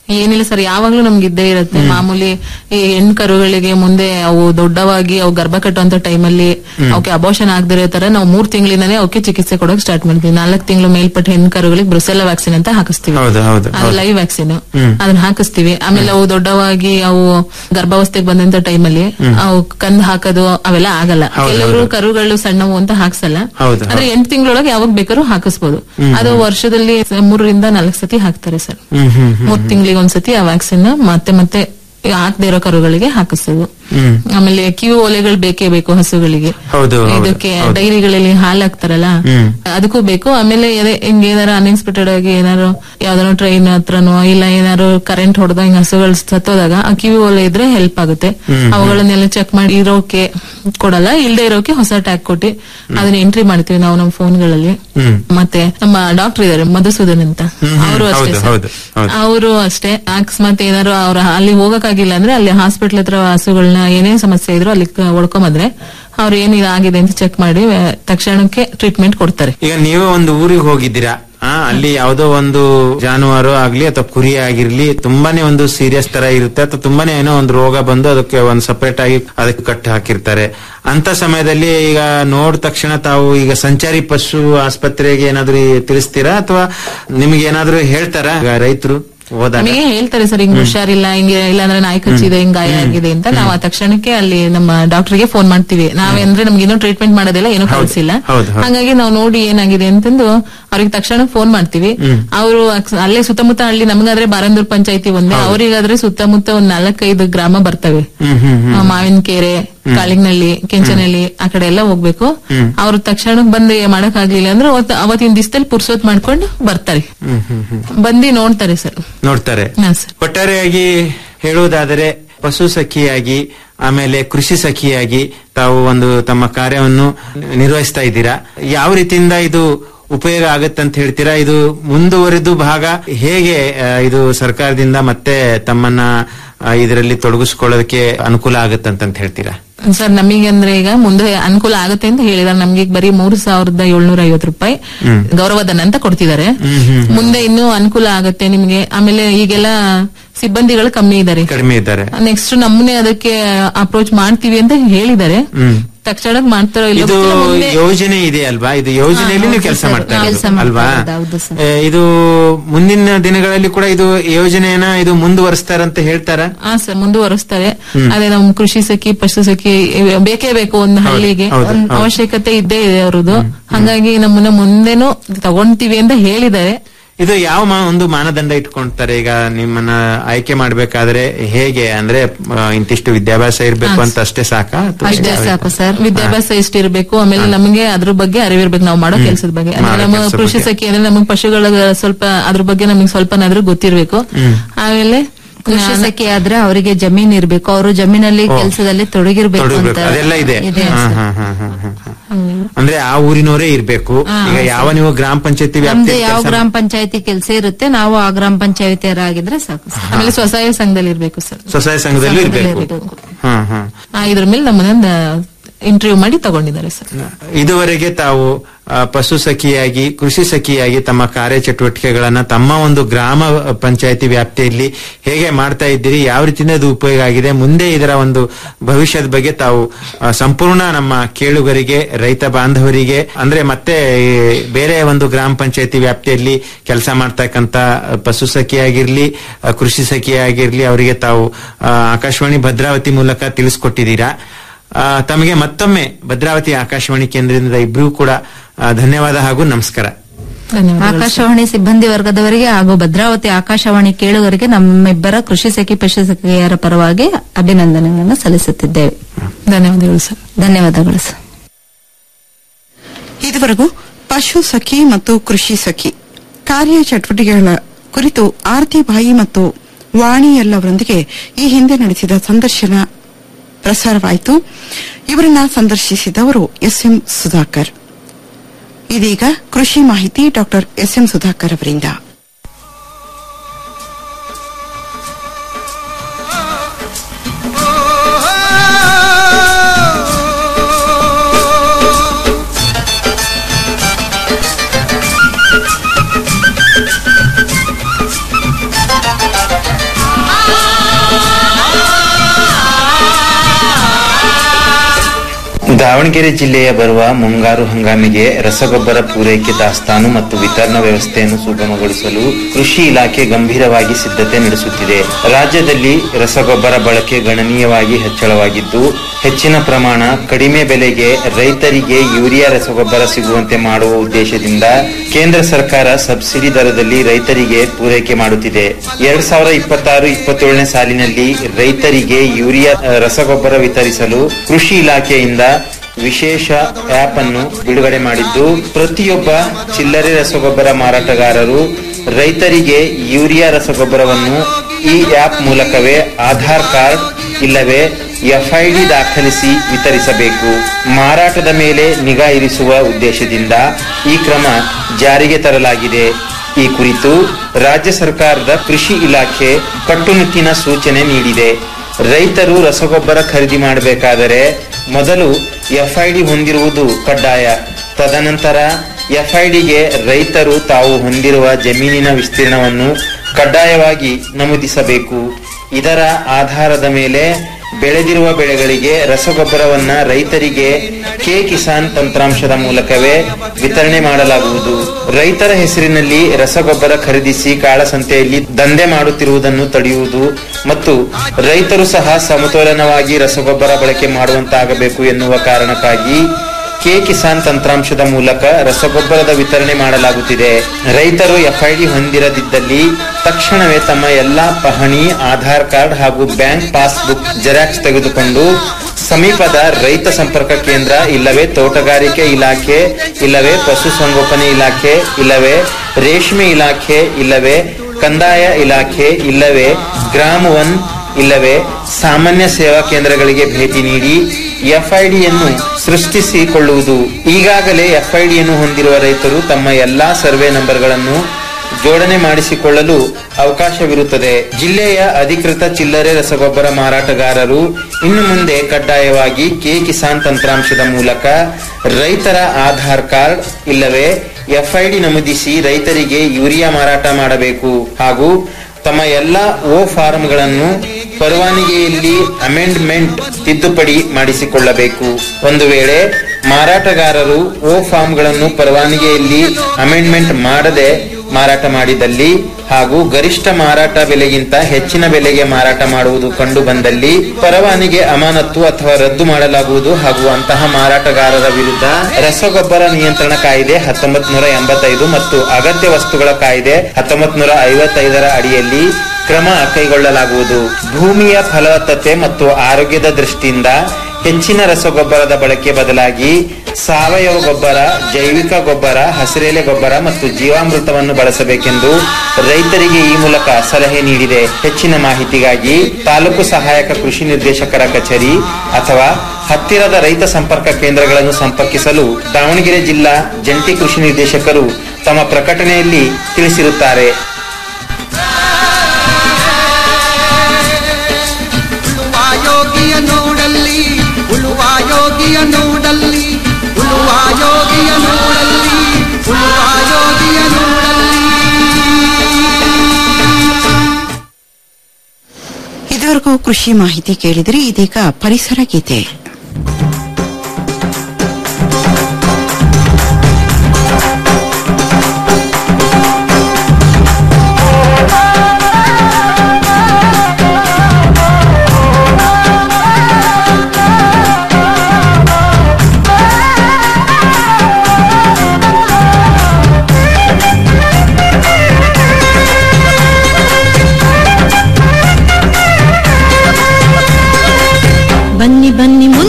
F: ಏನಿಲ್ಲ ಸರ್ ಯಾವಾಗ್ಲೂ ನಮ್ಗೆ ಇದ್ದೇ ಇರುತ್ತೆ ಮಾಮೂಲಿ ಈ ಹೆಣ್ ಕರುಗಳಿಗೆ ಮುಂದೆ ಅವು ದೊಡ್ಡವಾಗಿ ಅವು ಗರ್ಭ ಕಟ್ಟುವಂತ ಟೈಮಲ್ಲಿ ಅವಕ್ಕೆ ಅಬೋಷನ್ ಆಗದಿರೋ ತರ ನಾವು ಮೂರ್ ತಿಂಗಳಿಂದಾನೇ ಅವಕ್ಕೆ ಚಿಕಿತ್ಸೆ ಕೊಡೋಕೆ ಸ್ಟಾರ್ಟ್ ಮಾಡ್ತೀವಿ ನಾಲ್ಕು ತಿಂಗಳು ಮೇಲ್ಪಟ್ಟ ಹೆಣ್ ಕರುಗಳಿಗೆ ಬ್ರುಸೆಲ್ಲ ವ್ಯಾಕ್ಸಿನ್ ಅಂತ ಹಾಕಿಸ್ತೀವಿ
E: ಹೌದು ಹೌದು
F: ಅದು ಲೈವ್ ವ್ಯಾಕ್ಸಿನ್ ಅದನ್ನ ಹಾಕಿಸ್ತೀವಿ ಆಮೇಲೆ ಅವು ದೊಡ್ಡವಾಗಿ ಅವು ಗರ್ಭಾವಸ್ಥೆಗೆ ಬಂದಂತ ಟೈಮಲ್ಲಿ ಅವು ಕಂದ್ ಹಾಕೋದು ಅವೆಲ್ಲ ಆಗಲ್ಲ ಕೆಲವರು ಕರುಗಳು ಸಣ್ಣವು ಅಂತ ಹಾಕ್ಸಲ್ಲ
E: ಹೌದು,
F: ಆದ್ರೆ ಎಂಟು ತಿಂಗಳೊಳಗೆ ಯಾವಾಗ ಬೇಕಾದ್ರೂ ಹಾಕಿಸ್ಬೋದು ಅದು ವರ್ಷದಲ್ಲಿ ಮೂರರಿಂದ ನಾಲ್ಕು ಸತಿ ಹಾಕ್ತಾರೆ ಸರ್
E: ಹ್ಮ್ ಹ್ಮ್
F: ಮೂರ್ ತಿಂಗಳಿಗೆ ಒಂದ್ಸತಿ ಆ ವ್ಯಾಕ್ಸಿನ್ ಮತ್ತೆ ಮತ್ತೆ ಹಾಕದೇ ಇರೋ ಕರುಗಳಿಗೆ ಹಾಕಿಸೋದು
E: ಹ್ಮ್.
F: ಆಮೇಲೆ ಕಿವಿ ಓಲೆಗಳು ಬೇಕೇ ಬೇಕು ಹಸುಗಳಿಗೆ
E: ಹೌದು, ಹೌದು,
F: ಇದಕ್ಕೆ
E: ಹೌದು.
F: ಡೈರಿಗಳಲ್ಲಿ ಹಾಲು ಹಾಕ್ತಾರಲ್ಲ
E: ಹ್ಮ್.
F: ಅದಕ್ಕೂ ಬೇಕು ಆಮೇಲೆ ಅದೇ ಹಿಂಗ್ ಏನಾರು ಅನ್ಎಕ್ಸ್ಪೆಕ್ಟೆಡ್ ಆಗಿ ಏನಾರು ಯಾವ್ದಾರು ಟ್ರೈನ್ ಹತ್ರನೋ ಇಲ್ಲ ಏನಾರು ಕರೆಂಟ್ ಹೊಡೆದ ಹಿಂಗ್ ಹಸುಗಳು ಸತ್ತೋದಾಗ ಆ ಕಿವಿ ಓಲೆ ಇದ್ರೆ ಹೆಲ್ಪ್ ಆಗುತ್ತೆ ಅವುಗಳನ್ನೆಲ್ಲ ಚೆಕ್ ಮಾಡಿ ಇರೋಕೆ ಕೊಡಲ್ಲ ಇಲ್ದೇ ಇರೋಕೆ ಹೊಸ ಟ್ಯಾಗ್ ಕೊಟ್ಟು ಅದನ್ನ ಎಂಟ್ರಿ ಮಾಡ್ತೀವಿ ನಾವು ನಮ್ಮ ಫೋನ್ಗಳಲ್ಲಿ
E: ಹ್ಮ್.
F: ಮತ್ತೆ ನಮ್ಮ ಡಾಕ್ಟರ್ ಇದಾರೆ ಮಧುಸೂದನ್ ಅಂತ
E: ಹ್ಮ್, ಹ್ಮ್.
F: ಅವರು ಅಷ್ಟೇ
E: ಹೌದು,
F: ಸರ್.
E: ಹೌದು, ಹೌದು.
F: ಅವರು ಅಷ್ಟೇ ಅಕಸ್ಮಾತ್ ಏನಾರು ಅವ್ರ ಅಲ್ಲಿ ಹೋಗಕ್ಕಾಗಿಲ್ಲ ಅಂದ್ರೆ ಅಲ್ಲಿ ಹಾಸ್ಪಿಟಲ್ ಹತ್ರ ಹಸುಗಳನ್ನ ಏನೇ ಸಮಸ್ಯೆ ಇದ್ರು ಅಲ್ಲಿ ಹೊಡ್ಕೊಂಬಂದ್ರೆ ಅವ್ರು ಏನ್ ಇದಾಗಿದೆ ಅಂತ ಚೆಕ್ ಮಾಡಿ ಆ, ತಕ್ಷಣಕ್ಕೆ ಟ್ರೀಟ್ಮೆಂಟ್ ಕೊಡ್ತಾರೆ
E: ಈಗ ನೀವು ಒಂದು ಊರಿಗೆ ಹೋಗಿದ್ದೀರಾ ಆ ಅಲ್ಲಿ ಯಾವ್ದೋ ಒಂದು ಜಾನುವಾರು ಆಗ್ಲಿ ಅಥವಾ ಕುರಿ ಆಗಿರ್ಲಿ ತುಂಬಾನೇ ಒಂದು ಸೀರಿಯಸ್ ತರ ಇರುತ್ತೆ ಅಥವಾ ತುಂಬಾನೇ ಏನೋ ಒಂದು ರೋಗ ಬಂದು ಅದಕ್ಕೆ ಒಂದು ಸಪರೇಟ್ ಆಗಿ ಅದಕ್ಕೆ ಕಟ್ಟು ಹಾಕಿರ್ತಾರೆ ಅಂತ ಸಮಯದಲ್ಲಿ ಈಗ ನೋಡ್ ತಕ್ಷಣ ತಾವು ಈಗ ಸಂಚಾರಿ ಪಶು ಆಸ್ಪತ್ರೆಗೆ ಏನಾದ್ರು ತಿಳಿಸ್ತೀರಾ ಅಥವಾ ನಿಮ್ಗೆ ಏನಾದ್ರು ಹೇಳ್ತಾರಾ ಈಗ ರೈತರು ಹೋದಾಗ
F: ನಮಗೆ ಹೇಳ್ತಾರೆ ಸರ್ ಹಿಂಗ್ ಹುಷಾರಿಲ್ಲ ಹಿಂಗೆ ಇಲ್ಲಾಂದ್ರೆ ನಾಯಿ ಕಚ್ಚಿದೆ ಹಿಂಗ್ ಗಾಯ ಆಗಿದೆ ಅಂತ ನಾವು ಆ ತಕ್ಷಣಕ್ಕೆ ಅಲ್ಲಿ ನಮ್ಮ ಡಾಕ್ಟರ್ಗೆ ಫೋನ್ ಮಾಡ್ತೀವಿ ನಾವೇ ಅಂದ್ರೆ ನಮ್ಗೆ ಇನ್ನೂ ಟ್ರೀಟ್ಮೆಂಟ್ ಮಾಡೋದಿಲ್ಲ ಏನೂ ಕಳಿಸಿಲ್ಲ
E: ಹೌದು, ಹೌದು.
F: ಹಂಗಾಗಿ ನಾವು ನೋಡಿ ಏನಾಗಿದೆ ಅಂತಂದು ಅವ್ರಿಗೆ ತಕ್ಷಣ ಫೋನ್ ಮಾಡ್ತೀವಿ ಅವರು ಅಲ್ಲೇ ಸುತ್ತಮುತ್ತ ಹಳ್ಳಿ ನಮ್ಗಾದ್ರೆ ಬಾರಂದೂರ್ ಪಂಚಾಯತಿ ಒಂದೇ ಅವರಿಗಾದ್ರೆ ಸುತ್ತಮುತ್ತ ಒಂದ್ ನಾಲ್ಕೈದು ಗ್ರಾಮ ಬರ್ತವೆ
E: ಹ್ಮ್ ಹ್ಮ್ ಹ್ಮ್
F: ಆ, ಮಾವಿನಕೆರೆ ಕಾಳಿಂಗನಹಳ್ಳಿ ಕೆಂಚನಹಳ್ಳಿ ಆ ಕಡೆ ಎಲ್ಲ ಹೋಗ್ಬೇಕು ಅವ್ರು ತಕ್ಷಣಕ್ಕೆ ಬಂದು ಮಾಡಕ್ ಆಗ್ಲಿಲ್ಲ ಅಂದ್ರೆ ಅವತ್ತು- ಅವತ್ತಿನ ದಿವಸದಲ್ಲಿ ಪುರ್ಸೋತ್ ಮಾಡ್ಕೊಂಡು ಬರ್ತಾರೆ
E: ಹ್ಮ್ ಹ್ಮ್ ಹ್ಮ್
F: ಬಂದು ನೋಡ್ತಾರೆ ಸರ್
E: ನೋಡ್ತಾರೆ
F: ಹಾ ಸರ್
E: ಒಟ್ಟಾರೆಯಾಗಿ ಹೇಳುವುದಾದರೆ ಪಶು ಸಖಿಯಾಗಿ ಆಮೇಲೆ ಕೃಷಿ ಸಖಿಯಾಗಿ ತಾವು ಒಂದು ತಮ್ಮ ಕಾರ್ಯವನ್ನು ನಿರ್ವಹಿಸ್ತಾ ಇದ್ದೀರಾ ಯಾವ ರೀತಿಯಿಂದ ಇದು ಉಪಯೋಗ ಆಗತ್ತೆ ಅಂತ ಹೇಳ್ತೀರಾ ಇದು ಮುಂದುವರೆದು ಭಾಗ ಹೇಗೆ ಆ, ಇದು ಸರ್ಕಾರದಿಂದ ಮತ್ತೆ ತಮ್ಮನ್ನ ಆ, ಇದರಲ್ಲಿ ತೊಡಗಿಸ್ಕೊಳ್ಳೋದಕ್ಕೆ ಅನುಕೂಲ ಆಗತ್ತಂತ ಹೇಳ್ತೀರಾ
F: ಸರ್ ನಮಗೆ ಅಂದ್ರೆ ಈಗ ಮುಂದೆ ಅನುಕೂಲ ಆಗುತ್ತೆ ಅಂತ ಹೇಳಿದಾರೆ ನಮ್ಗೆ ಈಗ ಬರೀ ಮೂರು ಸಾವಿರದ ಏಳ್ನೂರ ಐವತ್ತು ರೂಪಾಯಿ ಗೌರವಧನ ಅಂತ ಕೊಡ್ತಿದ್ದಾರೆ ಮುಂದೆ ಇನ್ನೂ ಅನುಕೂಲ ಆಗುತ್ತೆ ನಿಮ್ಗೆ ಆಮೇಲೆ ಈಗೆಲ್ಲ ಸಿಬ್ಬಂದಿಗಳು ಕಮ್ಮಿ ಇದ್ದಾರೆ
E: ಕಡಿಮೆ ಇದ್ದಾರೆ
F: ನೆಕ್ಸ್ಟ್ ನಮ್ಮನೆ ಅದಕ್ಕೆ ಅಪ್ರೋಚ್ ಮಾಡ್ತೀವಿ ಅಂತ ಹೇಳಿದ್ದಾರೆ
E: ಹ್ಮ್
F: ತಕ್ಷಣ ಮಾಡ್ತಾರೋ ಇಲ್ಲ
E: ಇದು
F: ಗೊತ್ತಿಲ್ಲ, ಮುಂದೆ
E: ಯೋಜನೆ ಇದೆ ಅಲ್ವಾ ಇದು ಯೋಜನೆಯಲ್ಲಿ ನೀವು ಕೆಲಸ ಮಾಡ್ತಾ
B: ಕೆಲ್ಸ
E: ಇರೋದು
B: ಮಾಡ್ತಾ
E: ಅಲ್ವಾ
B: ಇರೋದು, ಹೌದು ಸರ್.
E: ಏ, ಇದು ಮುಂದಿನ ದಿನಗಳಲ್ಲಿ ಕೂಡ ಇದು ಯೋಜನೆಯನ್ನ ಇದು ಮುಂದುವರಿಸ್ತಾರಂತ ಹೇಳ್ತಾರ
F: ಹಾ ಸರ್ ಮುಂದುವರಿಸ್ತಾರೆ ಅದೇ ನಮ್ ಕೃಷಿ ಸಖಿ ಪಶು ಸಖಿ ಇವೆ ಬೇಕೇ ಬೇಕು ಒಂದು ಹಳ್ಳಿಗೆ
E: ಹೌದು,
F: ಒಂದ್ ಅವಶ್ಯಕತೆ ಇದ್ದೇ ಇದೆ ಅವ್ರದ್ದು ಹಂಗಾಗಿ ನಮ್ಮನ್ನ ಮುಂದೆನೂ ತಗೊಂತೀವಿ ಅಂತ ಹೇಳಿದ್ದಾರೆ
E: ಇದು ಯಾವ ಮಾ- ಒಂದು ಮಾನದಂಡ ಇಟ್ಕೊಂತಾರೆ ಈಗ ನಿಮ್ಮನ್ನ ಆಯ್ಕೆ ಮಾಡ್ಬೇಕಾದ್ರೆ ಹೇಗೆ ಅಂದ್ರೆ ಆ, ಇಂತಿಷ್ಟು ವಿದ್ಯಾಭ್ಯಾಸ ಇರ್ಬೇಕು ಅಂತ ಅಷ್ಟೇ ಸಾಕಾ ಅಥವಾ
B: ಅಷ್ಟೇ
E: ಯಾವ-
B: ಸಾಕು ಸರ್
F: ವಿದ್ಯಾಭ್ಯಾಸ ಎಷ್ಟಿರ್ಬೇಕು ಆಮೇಲೆ ನಮಗೆ ಅದ್ರ ಬಗ್ಗೆ ಅರಿವಿರ್ಬೇಕು ನಾವು ಮಾಡೋ ಕೆಲಸದ ಬಗ್ಗೆ ಅಂದ್ರೆ
E: ಮಾಡೋ
F: ನಮ್ಮ
E: ಕೆಲ್ಸದ
F: ಕೃಷಿ
E: ಬಗ್ಗೆ.
F: ಸಖಿ ಅಂದ್ರೆ ನಮಗೆ ಪಶುಗಳ ಸ್ವಲ್ಪ ಅದ್ರ ಬಗ್ಗೆ ನಮಗೆ ಸ್ವಲ್ಪನಾದ್ರೂ ಗೊತ್ತಿರ್ಬೇಕು ಆಮೇಲೆ
B: ಕೃಷಿ ಸಖಿ ಆದ್ರೆ ಅವರಿಗೆ ಜಮೀನ್ ಇರ್ಬೇಕು ಅವರು ಜಮೀನಲ್ಲಿ ಕೆಲಸದಲ್ಲಿ ತೊಡಗಿರ್ಬೇಕು ಅಂತ
E: ತೊಡಗ್ಬೇಕು ಅದೆಲ್ಲ ಇದೆ
B: ಇದೆ
E: ಹಾ,
B: ಸರ್.
E: ಹಾ, ಹಾ, ಹಾ, ಹಾ, ಹಾ. ಅಂದ್ರೆ ಆ ಊರಿನವರೇ ಇರ್ಬೇಕು ಈಗ ಯಾವ ನೀವು ಗ್ರಾಮ ಪಂಚಾಯತಿ
B: ನಮ್ದು ಯಾವ ಗ್ರಾಮ ಪಂಚಾಯತಿ ಕೆಲಸ ಇರುತ್ತೆ ನಾವು ಆ ಗ್ರಾಮ ಪಂಚಾಯತಿಯರಾಗಿದ್ರೆ ಸಾಕು ಸರ್.
F: ಆಮೇಲೆ ಸ್ವಸಹಾಯ ಸಂಘದಲ್ಲಿ ಇರ್ಬೇಕು ಸರ್
E: ಸ್ವಸಹಾಯ ಸಂಘದಲ್ಲೂ
F: ಸಂಘದಲ್ಲಿ
E: ಇರ್ಬೇಕು
F: ಇರ್ಬೇಕು.
E: ಹಾ ಹಾ
F: ಆ, ಇದ್ರ ಮೇಲೆ ನಮ್ಮನ್ನ ಇಂಟರ್ವ್ಯೂ ಮಾಡಿ ತಗೊಂಡಿದ್ದಾರೆ ಸರ್
E: ಇದುವರೆಗೆ ತಾವು ಆ, ಪಶು ಸಖಿಯಾಗಿ ಕೃಷಿ ಸಖಿಯಾಗಿ ತಮ್ಮ ಕಾರ್ಯಚಟುವಟಿಕೆಗಳನ್ನ ತಮ್ಮ ಒಂದು ಗ್ರಾಮ ಪಂಚಾಯತಿ ವ್ಯಾಪ್ತಿಯಲ್ಲಿ ಹೇಗೆ ಮಾಡ್ತಾ ಇದ್ದೀರಿ ಯಾವ ರೀತಿಯಿಂದ ಇದು ಉಪಯೋಗ ಆಗಿದೆ ಮುಂದೆ ಇದರ ಒಂದು ಭವಿಷ್ಯದ ಬಗ್ಗೆ ತಾವು ಆ, ಸಂಪೂರ್ಣ ನಮ್ಮ ಕೇಳುಗರಿಗೆ ರೈತ ಬಾಂಧವರಿಗೆ ಅಂದ್ರೆ ಮತ್ತೆ ಈ ಬೇರೆ ಒಂದು ಗ್ರಾಮ ಪಂಚಾಯತಿ ವ್ಯಾಪ್ತಿಯಲ್ಲಿ ಕೆಲಸ ಮಾಡ್ತಕ್ಕಂತ ಪಶು ಸಖಿಯಾಗಿರ್ಲಿ ಆ, ಕೃಷಿ ಸಖಿಯಾಗಿರ್ಲಿ ಅವರಿಗೆ ತಾವು ಆ, ಆಕಾಶವಾಣಿ ಭದ್ರಾವತಿ ಮೂಲಕ ತಿಳಿಸ್ಕೊಟ್ಟಿದ್ದೀರಾ ಆ, ತಮಗೆ ಮತ್ತೊಮ್ಮೆ ಭದ್ರಾವತಿ ಆಕಾಶವಾಣಿ ಕೇಂದ್ರದಿಂದ ಇಬ್ಬರಿಗೂ ಕೂಡ ಆ, ಧನ್ಯವಾದ ಹಾಗೂ ನಮಸ್ಕಾರ
F: ಧನ್ಯವಾದಗಳು ಸರ್.
B: ಆಕಾಶವಾಣಿ ಸಿಬ್ಬಂದಿ ವರ್ಗದವರಿಗೆ ಹಾಗೂ ಭದ್ರಾವತಿ ಆಕಾಶವಾಣಿ ಕೇಳುಗರಿಗೆ ನಮ್ಮಿಬ್ಬರ ಕೃಷಿ ಸಖಿ ಪಶು ಸಖಿಯರ ಪರವಾಗಿ ಅಭಿನಂದನೆಗಳನ್ನು ಸಲ್ಲಿಸುತ್ತಿದ್ದೇವೆ
F: ಧನ್ಯವಾದಗಳು ಸರ್
B: ಧನ್ಯವಾದಗಳು ಸರ್
C: ಇದುವರೆಗೂ ಪಶು ಸಖಿ ಮತ್ತು ಕೃಷಿ ಸಖಿ ಕಾರ್ಯ ಚಟುವಟಿಕೆಗಳ ಕುರಿತು ಆರತಿ ಬಾಯಿ ಮತ್ತು ವಾಣಿ ಎಲ್ಲವರೊಂದಿಗೆ ಈ ಹಿಂದೆ ನಡೆಸಿದ ಸಂದರ್ಶನ ಪ್ರಸಾರವಾಯಿತು ಇವರನ್ನ ಸಂದರ್ಶಿಸಿದವರು ಎಸ್ಎಂ ಸುಧಾಕರ್ ಇದೀಗ ಕೃಷಿ ಮಾಹಿತಿ ಡಾಕ್ಟರ್ ಎಸ್ಎಂ ಸುಧಾಕರ್ ಅವರಿಂದ
G: Thank you.
E: ದಾವಣಗೆರೆ ಜಿಲ್ಲೆಯ ಬರುವ ಮುಂಗಾರು ಹಂಗಾಮಿಗೆ ರಸಗೊಬ್ಬರ ಪೂರೈಕೆ ದಾಸ್ತಾನು ಮತ್ತು ವಿತರಣಾ ವ್ಯವಸ್ಥೆಯನ್ನು ಸುಗಮಗೊಳಿಸಲು ಕೃಷಿ ಇಲಾಖೆ ಗಂಭೀರವಾಗಿ ಸಿದ್ಧತೆ ನಡೆಸುತ್ತಿದೆ ರಾಜ್ಯದಲ್ಲಿ ರಸಗೊಬ್ಬರ ಬಳಕೆ ಗಣನೀಯವಾಗಿ ಹೆಚ್ಚಳವಾಗಿದ್ದು ಹೆಚ್ಚಿನ ಪ್ರಮಾಣ ಕಡಿಮೆ ಬೆಲೆಗೆ ರೈತರಿಗೆ ಯೂರಿಯಾ ರಸಗೊಬ್ಬರ ಸಿಗುವಂತೆ ಮಾಡುವ ಉದ್ದೇಶದಿಂದ ಕೇಂದ್ರ ಸರ್ಕಾರ ಸಬ್ಸಿಡಿ ದರದಲ್ಲಿ ರೈತರಿಗೆ ಪೂರೈಕೆ ಮಾಡುತ್ತಿದೆ ಎರಡ್ ಸಾವಿರದ ಇಪ್ಪತ್ತಾರು ಇಪ್ಪತ್ತೇಳನೇ ಸಾಲಿನಲ್ಲಿ ರೈತರಿಗೆ ಯೂರಿಯಾ ಅ, ರಸಗೊಬ್ಬರ ವಿತರಿಸಲು ಕೃಷಿ ಇಲಾಖೆಯಿಂದ ವಿಶೇಷ ಆಪ್ ಅನ್ನು ಬಿಡುಗಡೆ ಮಾಡಿದ್ದು ಪ್ರತಿಯೊಬ್ಬ ಚಿಲ್ಲರೆ ರಸಗೊಬ್ಬರ ಮಾರಾಟಗಾರರು ರೈತರಿಗೆ ಯೂರಿಯಾ ರಸಗೊಬ್ಬರವನ್ನು ಈ ಆಪ್ ಮೂಲಕವೇ ಆಧಾರ್ ಕಾರ್ಡ್ ಇಲ್ಲವೇ ಎಫ್ಐಡಿ ದಾಖಲಿಸಿ ವಿತರಿಸಬೇಕು ಮಾರಾಟದ ಮೇಲೆ ನಿಗಾ ಇರಿಸುವ ಉದ್ದೇಶದಿಂದ ಈ ಕ್ರಮ ಜಾರಿಗೆ ತರಲಾಗಿದೆ ಈ ಕುರಿತು ರಾಜ್ಯ ಸರ್ಕಾರದ ಕೃಷಿ ಇಲಾಖೆ ಕಟ್ಟುನಿಟ್ಟಿನ ಸೂಚನೆ ನೀಡಿದೆ ರೈತರು ರಸಗೊಬ್ಬರ ಖರೀದಿ ಮಾಡಬೇಕಾದರೆ ಮೊದಲು ಎಫ್ಐಡಿ ಹೊಂದಿರುವುದು ಕಡ್ಡಾಯ ತದನಂತರ ಎಫ್ಐಡಿಗೆ ರೈತರು ತಾವು ಹೊಂದಿರುವ ಜಮೀನಿನ ವಿಸ್ತೀರ್ಣವನ್ನು ಕಡ್ಡಾಯವಾಗಿ ನಮೂದಿಸಬೇಕು ಇದರ ಆಧಾರದ ಮೇಲೆ ಬೆಳೆದಿರುವ ಬೆಳೆಗಳಿಗೆ ರಸಗೊಬ್ಬರವನ್ನ ರೈತರಿಗೆ ಕೆ ಕಿಸಾನ್ ತಂತ್ರಾಂಶದ ಮೂಲಕವೇ ವಿತರಣೆ ಮಾಡಲಾಗುವುದು ರೈತರ ಹೆಸರಿನಲ್ಲಿ ರಸಗೊಬ್ಬರ ಖರೀದಿಸಿ ಕಾಳಸಂತೆಯಲ್ಲಿ ದಂಧೆ ಮಾಡುತ್ತಿರುವುದನ್ನು ತಡೆಯುವುದು ಮತ್ತು ರೈತರು ಸಹ ಸಮತೋಲನವಾಗಿ ರಸಗೊಬ್ಬರ ಬಳಕೆ ಮಾಡುವಂತಾಗಬೇಕು ಎನ್ನುವ ಕಾರಣಕ್ಕಾಗಿ ಕೆ ಕಿಸಾನ್ ತಂತ್ರಾಂಶದ ಮೂಲಕ ರಸಗೊಬ್ಬರದ ವಿತರಣೆ ಮಾಡಲಾಗುತ್ತಿದೆ ರೈತರು ಎಫ್ಐಡಿ ಹೊಂದಿರದಿದ್ದಲ್ಲಿ ತಕ್ಷಣವೇ ತಮ್ಮ ಎಲ್ಲಾ ಪಹಣಿ ಆಧಾರ್ ಕಾರ್ಡ್ ಹಾಗೂ ಬ್ಯಾಂಕ್ ಪಾಸ್ಬುಕ್ ಜೆರಾಕ್ಸ್ ತೆಗೆದುಕೊಂಡು ಸಮೀಪದ ರೈತ ಸಂಪರ್ಕ ಕೇಂದ್ರ ಇಲ್ಲವೇ ತೋಟಗಾರಿಕೆ ಇಲಾಖೆ ಇಲ್ಲವೇ ಪಶುಸಂಗೋಪನೆ ಇಲಾಖೆ ಇಲ್ಲವೇ ರೇಷ್ಮೆ ಇಲಾಖೆ ಇಲ್ಲವೇ ಕಂದಾಯ ಇಲಾಖೆ ಇಲ್ಲವೇ ಗ್ರಾಮ ಒನ್ ಇಲ್ಲವೇ ಸಾಮಾನ್ಯ ಸೇವಾ ಕೇಂದ್ರಗಳಿಗೆ ಭೇಟಿ ನೀಡಿ ಎಫ್ಐಡಿಯನ್ನು ಸೃಷ್ಟಿಸಿಕೊಳ್ಳುವುದು ಈಗಾಗಲೇ ಎಫ್ಐಡಿಯನ್ನು ಹೊಂದಿರುವ ರೈತರು ತಮ್ಮ ಎಲ್ಲಾ ಸರ್ವೆ ನಂಬರ್ಗಳನ್ನು ಜೋಡಣೆ ಮಾಡಿಸಿಕೊಳ್ಳಲು ಅವಕಾಶವಿರುತ್ತದೆ ಜಿಲ್ಲೆಯ ಅಧಿಕೃತ ಚಿಲ್ಲರೆ ರಸಗೊಬ್ಬರ ಮಾರಾಟಗಾರರು ಇನ್ನು ಮುಂದೆ ಕಡ್ಡಾಯವಾಗಿ ಕೆ ಕಿಸಾನ್ ತಂತ್ರಾಂಶದ ಮೂಲಕ ರೈತರ ಆಧಾರ್ ಕಾರ್ಡ್ ಇಲ್ಲವೇ ಎಫ್ಐಡಿ ನಮೂದಿಸಿ ರೈತರಿಗೆ ಯೂರಿಯಾ ಮಾರಾಟ ಮಾಡಬೇಕು ಹಾಗೂ ತಮ್ಮ ಎಲ್ಲ ಓ ಫಾರ್ಮ್ಗಳನ್ನು ಪರವಾನಗಿಯಲ್ಲಿ ಅಮೆಂಡ್ಮೆಂಟ್ ತಿದ್ದುಪಡಿ ಮಾಡಿಸಿಕೊಳ್ಳಬೇಕು ಒಂದು ವೇಳೆ ಮಾರಾಟಗಾರರು ಓ ಫಾರ್ಮ್ಗಳನ್ನು ಪರವಾನಗಿಯಲ್ಲಿ ಅಮೆಂಡ್ಮೆಂಟ್ ಮಾಡದೆ ಮಾರಾಟ ಮಾಡಿದಲ್ಲಿ ಹಾಗೂ ಗರಿಷ್ಠ ಮಾರಾಟ ಬೆಲೆಗಿಂತ ಹೆಚ್ಚಿನ ಬೆಲೆಗೆ ಮಾರಾಟ ಮಾಡುವುದು ಕಂಡು ಬಂದಲ್ಲಿ ಪರವಾನಗಿ ಅಮಾನತ್ತು ಅಥವಾ ರದ್ದು ಮಾಡಲಾಗುವುದು ಹಾಗೂ ಅಂತಹ ಮಾರಾಟಗಾರರ ವಿರುದ್ಧ ರಸಗೊಬ್ಬರ ನಿಯಂತ್ರಣ ಕಾಯ್ದೆ ಹತ್ತೊಂಬತ್ ನೂರ ಎಂಬತ್ತೈದು ಮತ್ತು ಅಗತ್ಯ ವಸ್ತುಗಳ ಕಾಯ್ದೆ ಹತ್ತೊಂಬತ್ ನೂರ ಐವತ್ತೈದರ ಅಡಿಯಲ್ಲಿ ಕ್ರಮ ಕೈಗೊಳ್ಳಲಾಗುವುದು ಭೂಮಿಯ ಫಲವತ್ತತೆ ಮತ್ತು ಆರೋಗ್ಯದ ದೃಷ್ಟಿಯಿಂದ ಹೆಚ್ಚಿನ ರಸಗೊಬ್ಬರದ ಬಳಕೆ ಬದಲಾಗಿ ಸಾವಯವ ಗೊಬ್ಬರ ಜೈವಿಕ ಗೊಬ್ಬರ ಹಸಿರೆಲೆ ಗೊಬ್ಬರ ಮತ್ತು ಜೀವಾಮೃತವನ್ನು ಬಳಸಬೇಕೆಂದು ರೈತರಿಗೆ ಈ ಮೂಲಕ ಸಲಹೆ ನೀಡಿದೆ ಹೆಚ್ಚಿನ ಮಾಹಿತಿಗಾಗಿ ತಾಲೂಕು ಸಹಾಯಕ ಕೃಷಿ ನಿರ್ದೇಶಕರ ಕಚೇರಿ ಅಥವಾ ಹತ್ತಿರದ ರೈತ ಸಂಪರ್ಕ ಕೇಂದ್ರಗಳನ್ನು ಸಂಪರ್ಕಿಸಲು ದಾವಣಗೆರೆ ಜಿಲ್ಲಾ ಜಂಟಿ ಕೃಷಿ ನಿರ್ದೇಶಕರು ತಮ್ಮ ಪ್ರಕಟಣೆಯಲ್ಲಿ ತಿಳಿಸಿರುತ್ತಾರೆ
G: ಉಳುವ ಯೋಗಿಯ ನೋಡಲ್ಲಿ ಉಳುವ ಯೋಗಿಯ ನೋಡಲ್ಲಿ ಉಳುವ ಯೋಗಿಯ ನೋಡಲ್ಲಿ ಉಳುವ ಯೋಗಿಯ ನೋಡಲ್ಲಿ
C: ಇದುವರೆಗೂ ಕೃಷಿ ಮಾಹಿತಿ ಕೇಳಿದರೆ ಇದೀಗ ಪರಿಸರ ಗೀತೆ
H: ಬನ್ನಿ ಬನ್ನಿ ಮುಂದೆ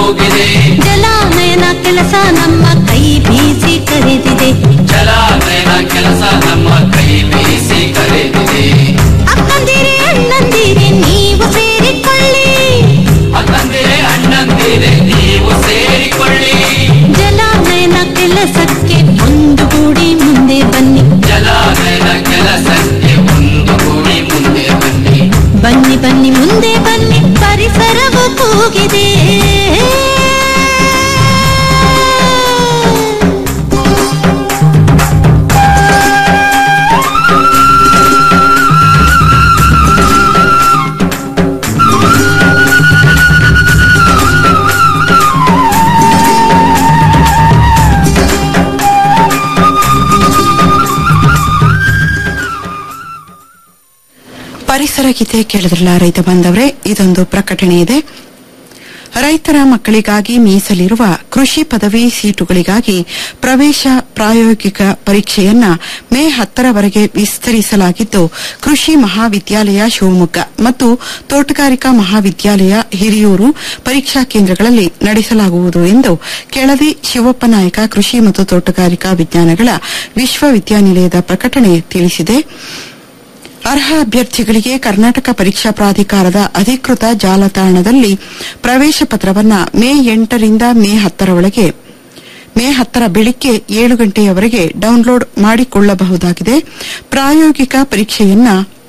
H: ಹೋಗಿದೆ
I: ಜಲಾನಯನ ಕೆಲಸ ನಮ್ಮ ಕೈ ಬೀಸಿ ಕರೆದಿದೆ
H: ಜಲಾನಯನ ಕೆಲಸ ನಮ್ಮ ಕೈ ಬೀಸಿ ಕರೆದಿದೆ
I: ಅಕ್ಕಂದಿರೆ ಅಣ್ಣಂದಿರೆ ನೀವು ಸೇರಿಕೊಳ್ಳಿ
H: ಅಕ್ಕಂದಿರೆ ಅಣ್ಣಂದಿರೆ ನೀವು ಸೇರಿಕೊಳ್ಳಿ
I: ಜಲಾನಯನ ಕೆಲಸಕ್ಕೆ ಒಂದು ಗೂಡಿ ಮುಂದೆ ಬನ್ನಿ
H: ಜಲಾನಯನ ಕೆಲಸಕ್ಕೆ ಒಂದು ಗೂಡಿ ಮುಂದೆ ಬನ್ನಿ
I: ಬನ್ನಿ ಬನ್ನಿ ಮುಂದೆ ಬನ್ನಿ ಪರಿಸರವು ಕೂಗಿದೆ
C: ಪರಿಸರ ಗೀತೆ ಕೇಳಿದ್ರಲ್ಲ ರೈತ ಬಾಂಧವ್ರೆ ಇದೊಂದು ಪ್ರಕಟಣೆ ಇದೆ ರೈತರ ಮಕ್ಕಳಿಗಾಗಿ ಮೀಸಲಿರುವ ಕೃಷಿ ಪದವಿ ಸೀಟುಗಳಿಗಾಗಿ ಪ್ರವೇಶ ಪ್ರಾಯೋಗಿಕ ಪರೀಕ್ಷೆಯನ್ನ ಮೇ ಹತ್ತರವರೆಗೆ ವಿಸ್ತರಿಸಲಾಗಿದ್ದು ಕೃಷಿ ಮಹಾವಿದ್ಯಾಲಯ ಶಿವಮೊಗ್ಗ ಮತ್ತು ತೋಟಗಾರಿಕಾ ಮಹಾವಿದ್ಯಾಲಯ ಹಿರಿಯೂರು ಪರೀಕ್ಷಾ ಕೇಂದ್ರಗಳಲ್ಲಿ ನಡೆಸಲಾಗುವುದು ಎಂದು ಕೆಳದಿ ಶಿವಪ್ಪ ನಾಯಕ ಕೃಷಿ ಮತ್ತು ತೋಟಗಾರಿಕಾ ವಿಜ್ಞಾನಗಳ ವಿಶ್ವವಿದ್ಯಾನಿಲಯದ ಪ್ರಕಟಣೆ ತಿಳಿಸಿದೆ ಅರ್ಹ ಅಭ್ಯರ್ಥಿಗಳಿಗೆ ಕರ್ನಾಟಕ ಪರೀಕ್ಷಾ ಪ್ರಾಧಿಕಾರದ ಅಧಿಕೃತ ಜಾಲತಾಣದಲ್ಲಿ ಪ್ರವೇಶ ಪತ್ರವನ್ನ ಮೇ ಎಂಟರಿಂದ ಮೇ ಹತ್ತರ ಒಳಗೆ ಮೇ ಹತ್ತರ ಬೆಳಿಗ್ಗೆ ಏಳು ಗಂಟೆಯವರೆಗೆ ಡೌನ್ಲೋಡ್ ಮಾಡಿಕೊಳ್ಳಬಹುದಾಗಿದೆ ಪ್ರಾಯೋಗಿಕ ಪರೀಕ್ಷೆಯನ್ನ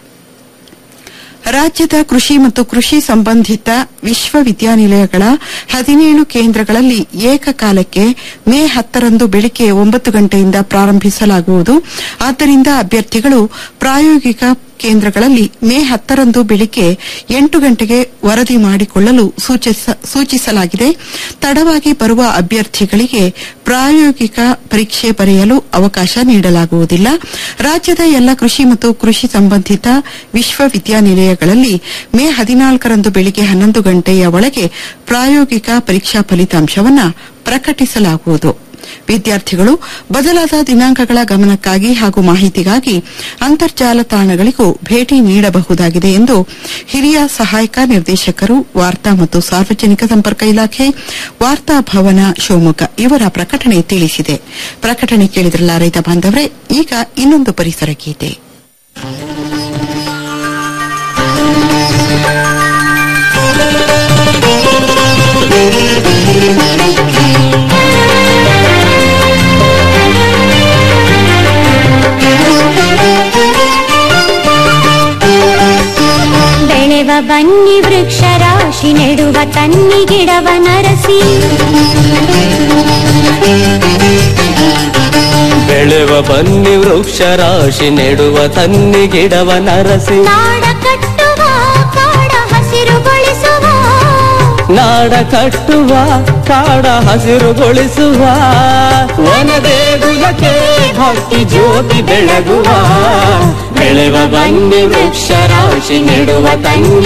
C: ರಾಜ್ಯದ ಕೃಷಿ ಮತ್ತು ಕೃಷಿ ಸಂಬಂಧಿತ ವಿಶ್ವವಿದ್ಯಾನಿಲಯಗಳ ಹದಿನೇಳು ಕೇಂದ್ರಗಳಲ್ಲಿ ಏಕಕಾಲಕ್ಕೆ ಮೇ ಹತ್ತರಂದು ಬೆಳಿಗ್ಗೆ ಒಂಬತ್ತು ಗಂಟೆಯಿಂದ ಪ್ರಾರಂಭಿಸಲಾಗುವುದು ಆದ್ದರಿಂದ ಅಭ್ಯರ್ಥಿಗಳು ಪ್ರಾಯೋಗಿಕ ಕೇಂದ್ರಗಳಲ್ಲಿ ಮೇ ಹತ್ತರಂದು ಬೆಳಿಗ್ಗೆ ಎಂಟು ಗಂಟೆಗೆ ವರದಿ ಮಾಡಿಕೊಳ್ಳಲು ಸೂಚಿಸ- ಸೂಚಿಸಲಾಗಿದೆ ತಡವಾಗಿ ಬರುವ ಅಭ್ಯರ್ಥಿಗಳಿಗೆ ಪ್ರಾಯೋಗಿಕ ಪರೀಕ್ಷೆ ಬರೆಯಲು ಅವಕಾಶ ನೀಡಲಾಗುವುದಿಲ್ಲ ರಾಜ್ಯದ ಎಲ್ಲ ಕೃಷಿ ಮತ್ತು ಕೃಷಿ ಸಂಬಂಧಿತ ವಿಶ್ವವಿದ್ಯಾನಿಲಯಗಳಲ್ಲಿ ಮೇ ಹದಿನಾಲ್ಕರಂದು ಬೆಳಿಗ್ಗೆ ಹನ್ನೊಂದು ಗಂಟೆಯ ಒಳಗೆ ಪ್ರಾಯೋಗಿಕ ಪರೀಕ್ಷಾ ಫಲಿತಾಂಶವನ್ನು ಪ್ರಕಟಿಸಲಾಗುವುದು ವಿದ್ಯಾರ್ಥಿಗಳು ಬದಲಾದ ದಿನಾಂಕಗಳ ಗಮನಕ್ಕಾಗಿ ಹಾಗೂ ಮಾಹಿತಿಗಾಗಿ ಅಂತರ್ಜಾಲ ತಾಣಗಳಿಗೂ ಭೇಟಿ ನೀಡಬಹುದಾಗಿದೆ ಎಂದು ಹಿರಿಯ ಸಹಾಯಕ ನಿರ್ದೇಶಕರು ವಾರ್ತಾ ಮತ್ತು ಸಾರ್ವಜನಿಕ ಸಂಪರ್ಕ ಇಲಾಖೆ ವಾರ್ತಾ ಭವನ ಶಿವಮೊಗ್ಗ ಇವರ ಪ್ರಕಟಣೆ ತಿಳಿಸಿದೆ ಪ್ರಕಟಣೆ ಕೇಳಿದ್ರಲ್ಲ ರೈತ ಬಾಂಧವರೇ ಈಗ ಇನ್ನೊಂದು ಪರಿಸರ ಗೀತೆ
I: ಬೆಳೆವ ಬನ್ನಿ ವೃಕ್ಷ ರಾಶಿ ನೆಡುವ ತನ್ನಿ ಗಿಡವ ನರಸಿ
J: ಬೆಳೆವ ಬನ್ನಿ ವೃಕ್ಷ ರಾಶಿ ನೆಡುವ ತನ್ನಿ ಗಿಡವ ನರಸಿ
I: ನಾಡ ಕಟ್ಟುವ ಕಾಡ ಹಸಿರುಗೊಳಿಸುವ
J: ನಾಡ ಕಟ್ಟುವ ಕಾಡ ಹಸಿರುಗೊಳಿಸುವ ವನದೇಗುಲಕ್ಕೆ ಭಕ್ತಿ ಜ್ಯೋತಿ ಬೆಳಗುವ ಬೆಳೆವ ಬನ್ನಿ ವೃಕ್ಷ ರಾಶಿ ನೆಡುವ ತನ್ನಿ